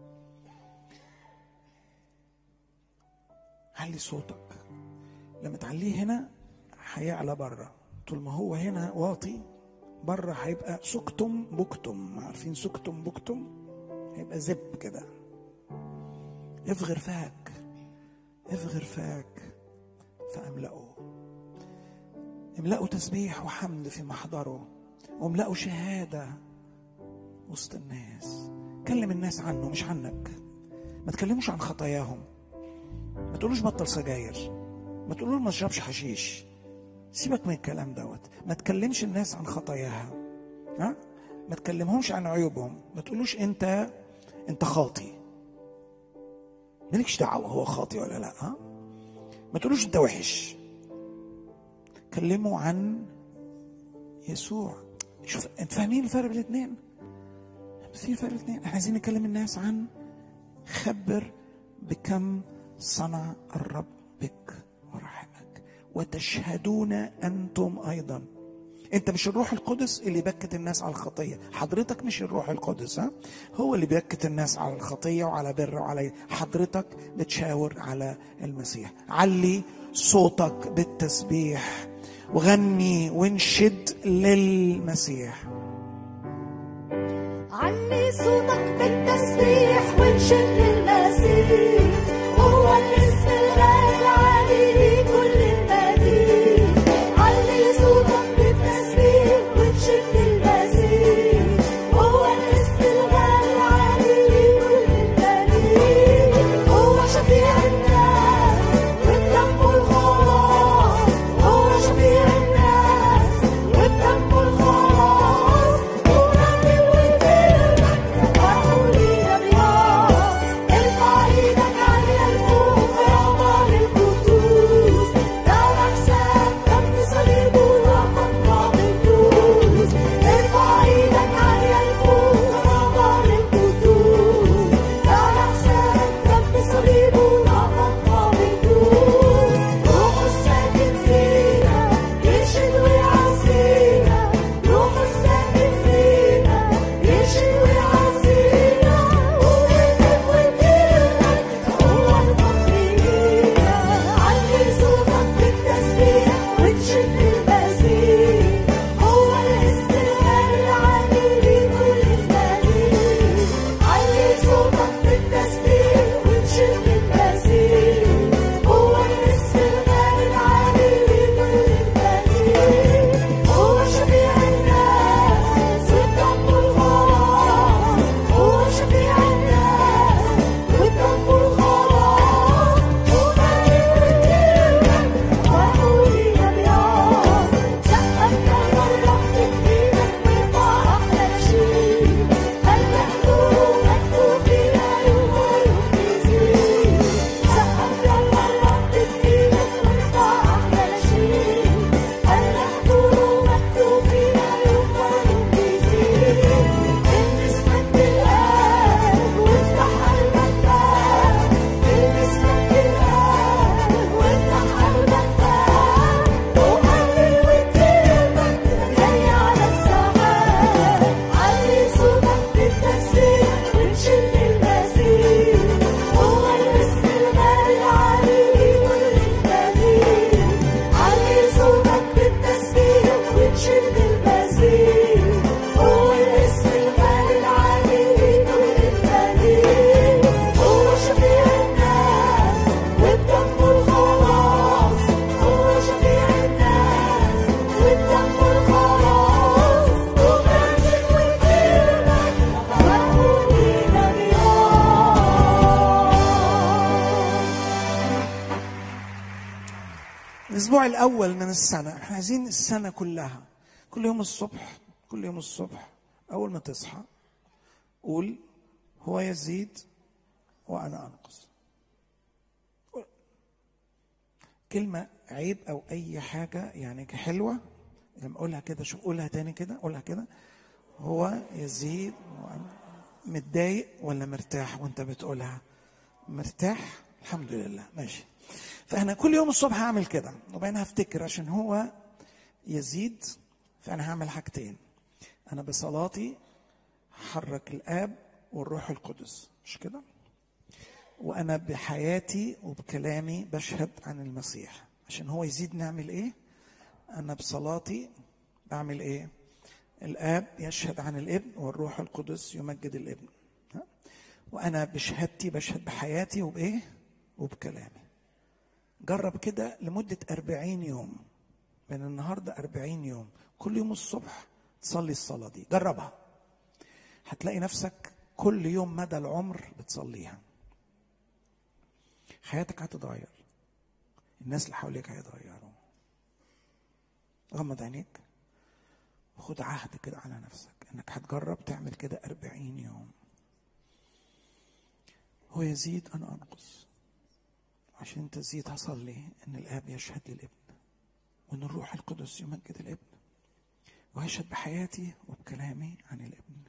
علي صوتك لما تعليه هنا هيعلى بره طول ما هو هنا واطي بره هيبقى سكتم بكتم عارفين سكتم بكتم هيبقى زب كده افغر فاك افغر فاك فاملأه املأوا تسبيح وحمد في محضره واملأوا شهادة وسط الناس كلم الناس عنه مش عنك ما تكلموش عن خطاياهم ما تقولوش بطل سجاير ما تقولوش ما تشربش حشيش سيبك من الكلام دوت ما تكلمش الناس عن خطاياها ها ما تكلمهمش عن عيوبهم ما تقولوش انت انت خاطي مالكش دعوه هو خاطي ولا لا ها ما تقولوش انت وحش كلموا عن يسوع شوف انت فاهمين الفرق بين الاثنين في فرق بين الاثنين احنا عايزين نكلم الناس عن خبر بكم صنع الرب بك ورحمك وتشهدون انتم ايضا انت مش الروح القدس اللي بكت الناس على الخطيه حضرتك مش الروح القدس ها هو اللي بيكت الناس على الخطيه وعلى بر وعلى حضرتك بتشاور على المسيح علي صوتك بالتسبيح وغني وانشد للمسيح علي صوتك بالتسبيح وانشد للمسيح هو الاسم الغالي العالي لكل المدين علي صوتك بالتسبيح وانشد للمسيح هو الاسم الغالي العالي لكل الاسبوع الاول من السنه احنا عايزين السنه كلها كل يوم الصبح كل يوم الصبح اول ما تصحى قول هو يزيد وانا انقص كلمة عيب أو أي حاجة يعني حلوة لما أقولها كده شوف قولها تاني كده قولها كده هو يزيد وأنا متضايق ولا مرتاح وأنت بتقولها مرتاح الحمد لله ماشي فأنا كل يوم الصبح هعمل كده وبعدين هفتكر عشان هو يزيد فأنا هعمل حاجتين أنا بصلاتي حرك الآب والروح القدس مش كده؟ وانا بحياتي وبكلامي بشهد عن المسيح عشان هو يزيد نعمل ايه انا بصلاتي بعمل ايه الاب يشهد عن الابن والروح القدس يمجد الابن ها؟ وانا بشهادتي بشهد بحياتي وبايه وبكلامي جرب كده لمدة أربعين يوم من النهاردة أربعين يوم كل يوم الصبح تصلي الصلاة دي جربها هتلاقي نفسك كل يوم مدى العمر بتصليها حياتك هتتغير الناس اللي حواليك هيتغيروا غمض عينيك وخد عهد كده على نفسك انك هتجرب تعمل كده أربعين يوم هو يزيد أنا أنقص عشان تزيد هصلي إن الآب يشهد للابن وإن الروح القدس يمجد الابن ويشهد بحياتي وبكلامي عن الابن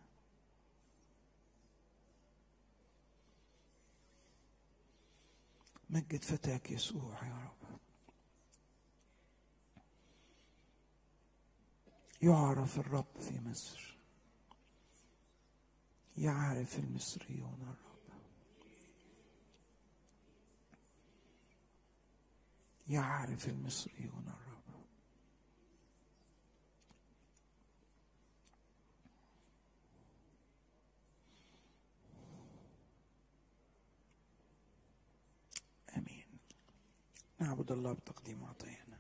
مجد فتاك يسوع يا رب يعرف الرب في مصر يعرف المصريون الرب يعرف المصريون الرب امين نعبد الله بتقديم عطينا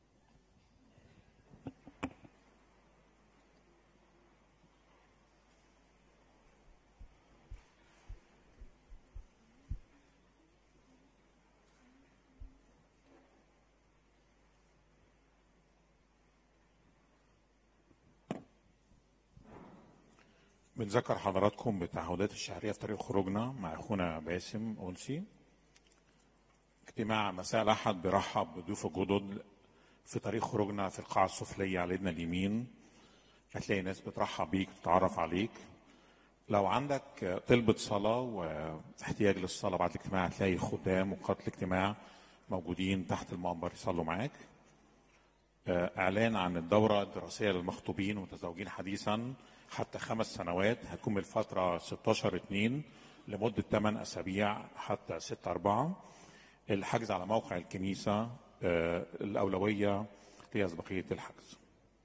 بنذكر حضراتكم بالتعهدات الشهرية في طريق خروجنا مع أخونا باسم أنسي اجتماع مساء الأحد بيرحب بضيوف الجدد في طريق خروجنا في القاعة السفلية على ايدنا اليمين هتلاقي ناس بترحب بيك تتعرف عليك لو عندك طلبة صلاة واحتياج للصلاة بعد الاجتماع هتلاقي خدام وقادة الاجتماع موجودين تحت المنبر يصلوا معاك اعلان عن الدوره الدراسيه للمخطوبين والمتزوجين حديثا حتى خمس سنوات هتكون من الفتره 16 2 لمده 8 اسابيع حتى 6 4 الحجز على موقع الكنيسه آه، الاولويه لاسبقيه الحجز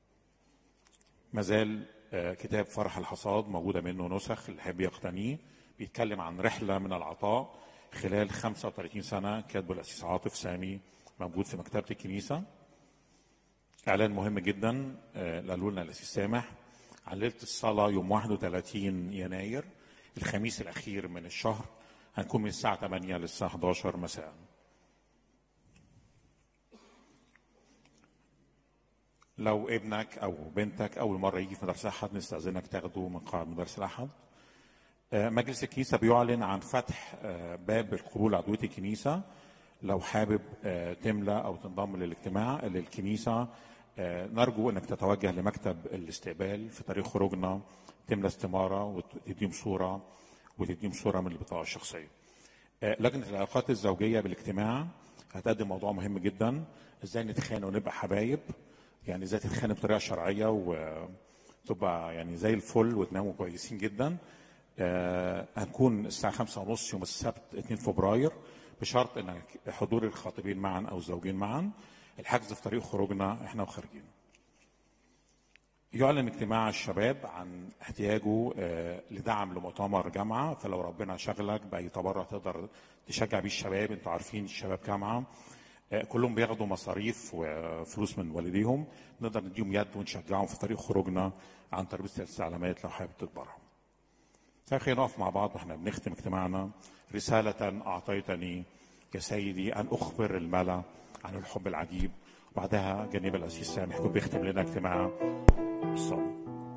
مازال آه، كتاب فرح الحصاد موجوده منه نسخ اللي يحب يقتنيه بيتكلم عن رحله من العطاء خلال 35 سنه كاتبه الاسيس عاطف سامي موجود في مكتبه الكنيسه اعلان مهم جدا آه، اللي قالوا لنا الاسيس سامح عن ليله الصلاه يوم 31 يناير الخميس الاخير من الشهر هنكون من الساعه 8 للساعه 11 مساء لو ابنك او بنتك اول مره يجي في مدرسه احد نستاذنك تاخده من قاعه مدرسه الاحد آه، مجلس الكنيسه بيعلن عن فتح آه، باب القبول عضويه الكنيسه لو حابب آه، تملى او تنضم للاجتماع للكنيسه آه، نرجو انك تتوجه لمكتب الاستقبال في طريق خروجنا تملى استماره وتديهم صوره وتديهم صوره من البطاقه الشخصيه. آه، لجنه العلاقات الزوجيه بالاجتماع هتقدم موضوع مهم جدا ازاي نتخانق ونبقى حبايب يعني ازاي تتخانق بطريقه شرعيه وتبقى يعني زي الفل وتناموا كويسين جدا آه، هنكون الساعه خمسة ونص يوم السبت 2 فبراير بشرط ان حضور الخاطبين معا او الزوجين معا الحجز في طريق خروجنا احنا وخارجين يعلن اجتماع الشباب عن احتياجه آه، لدعم لمؤتمر جامعه فلو ربنا شغلك باي تبرع تقدر تشجع بيه الشباب انتوا عارفين الشباب جامعه آه، كلهم بياخدوا مصاريف وفلوس من والديهم نقدر نديهم يد ونشجعهم في طريق خروجنا عن تربيه الاستعلامات لو حابب تتبرع. خلينا نقف مع بعض واحنا بنختم اجتماعنا رسالة أعطيتني يا سيدي أن أخبر الملا عن الحب العجيب وبعدها جنيب الأسيس سامح يكون بيختم لنا اجتماع الصوم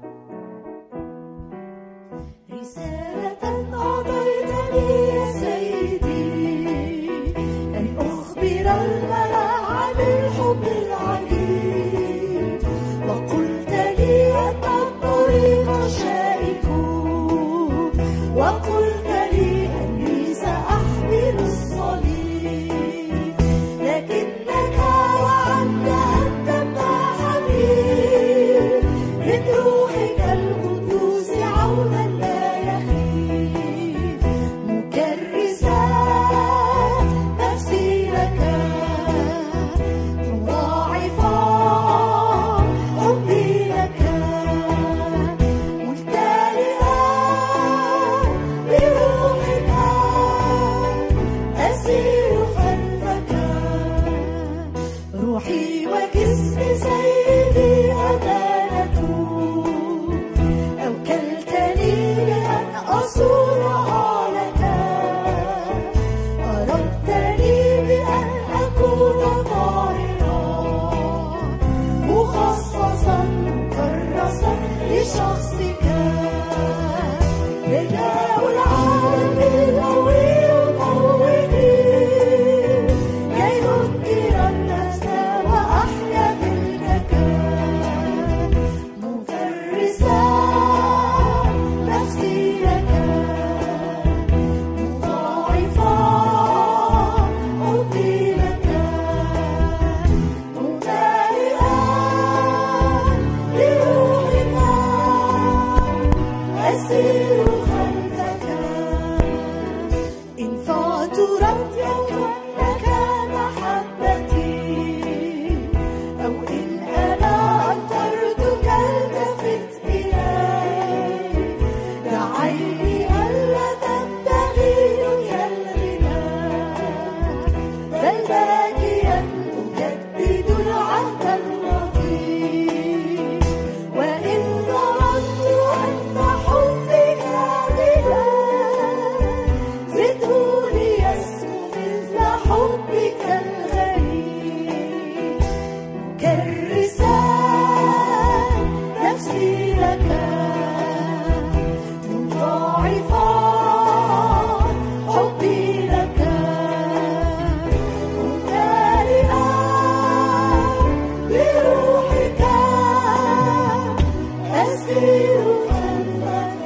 رسالة أعطيتني يا سيدي أن أخبر الملأ عن الحب العجيب وقلت لي أن الطريق شائك وقلت لي أني سأحمل الصليب لكنك وعدت أن تمنحني من روحك القدوس عونا لا يخيب مكرسا نفسي لك مضاعفا حبي لك ممتلئا بروحك أسير خلفك روحي وجسم سيدي أمانة أوكلتني بأن أصون آلك أردتني بأن أكون طاهرا مخصصا مكرسا لشخصك رداء العالم القوي قوتي كي أنكر النفس وأحيا ملكك مكرسا نفسي لك مضاعفا حبي لك ممتلئا بروحك أسير خلفك إن فاترت يوما لك محبتي أو إن أنا أمطرتك التفت إلي دعيني ألا تبتغي دنيا الغنى بل باكيا أجدد العهد الرفيع وإن ظننت أن حبي كاذبا زده ليسمو مثل حبك الغريب مكرسا نفسي لك مضاعفا حبي لك ممتلئا بروحك أسير خلفك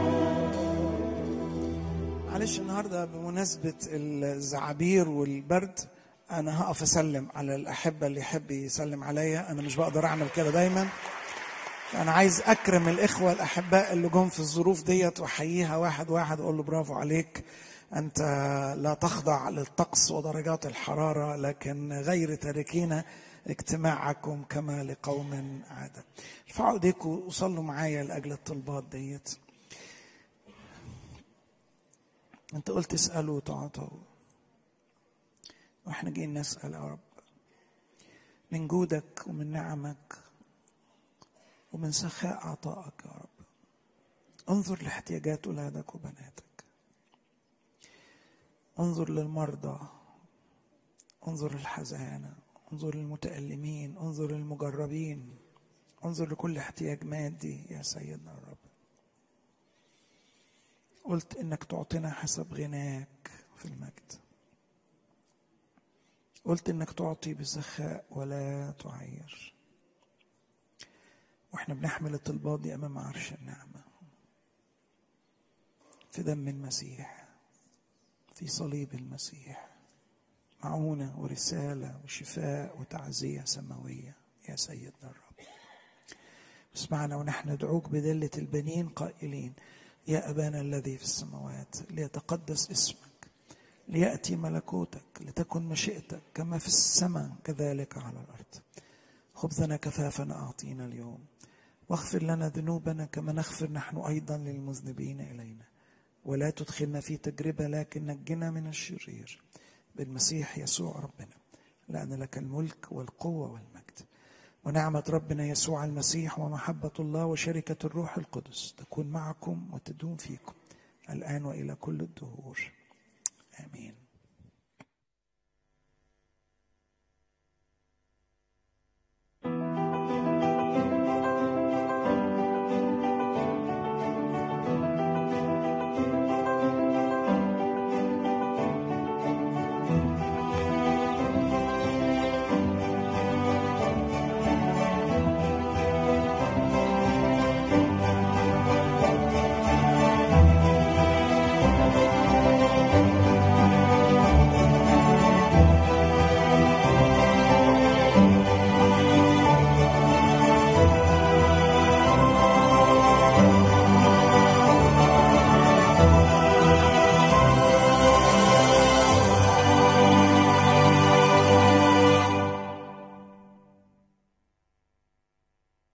معلش النهارده بمناسبه الزعابير والبرد انا هقف اسلم على الاحبه اللي يحب يسلم عليا انا مش بقدر اعمل كده دايما فانا عايز اكرم الاخوه الاحباء اللي جم في الظروف ديت واحييها واحد واحد اقول له برافو عليك انت لا تخضع للطقس ودرجات الحراره لكن غير تاركين اجتماعكم كما لقوم عاده ارفعوا ايديكم وصلوا معايا لاجل الطلبات ديت انت قلت اسالوا وتعطوا واحنا جايين نسال يا رب من جودك ومن نعمك ومن سخاء عطائك يا رب انظر لاحتياجات اولادك وبناتك انظر للمرضى انظر للحزانه انظر للمتألمين انظر للمجربين انظر لكل احتياج مادي يا سيدنا الرب قلت انك تعطينا حسب غناك في المجد قلت انك تعطي بسخاء ولا تعير واحنا بنحمل الطلبات دي امام عرش النعمه في دم المسيح في صليب المسيح معونه ورساله وشفاء وتعزيه سماويه يا سيدنا الرب اسمعنا ونحن ندعوك بذله البنين قائلين يا ابانا الذي في السماوات ليتقدس اسمك لياتي ملكوتك لتكن مشيئتك كما في السماء كذلك على الارض خبزنا كفافنا اعطينا اليوم واغفر لنا ذنوبنا كما نغفر نحن ايضا للمذنبين الينا ولا تدخلنا في تجربه لكن نجنا من الشرير بالمسيح يسوع ربنا لان لك الملك والقوه والمجد ونعمه ربنا يسوع المسيح ومحبه الله وشركه الروح القدس تكون معكم وتدوم فيكم الان والى كل الدهور امين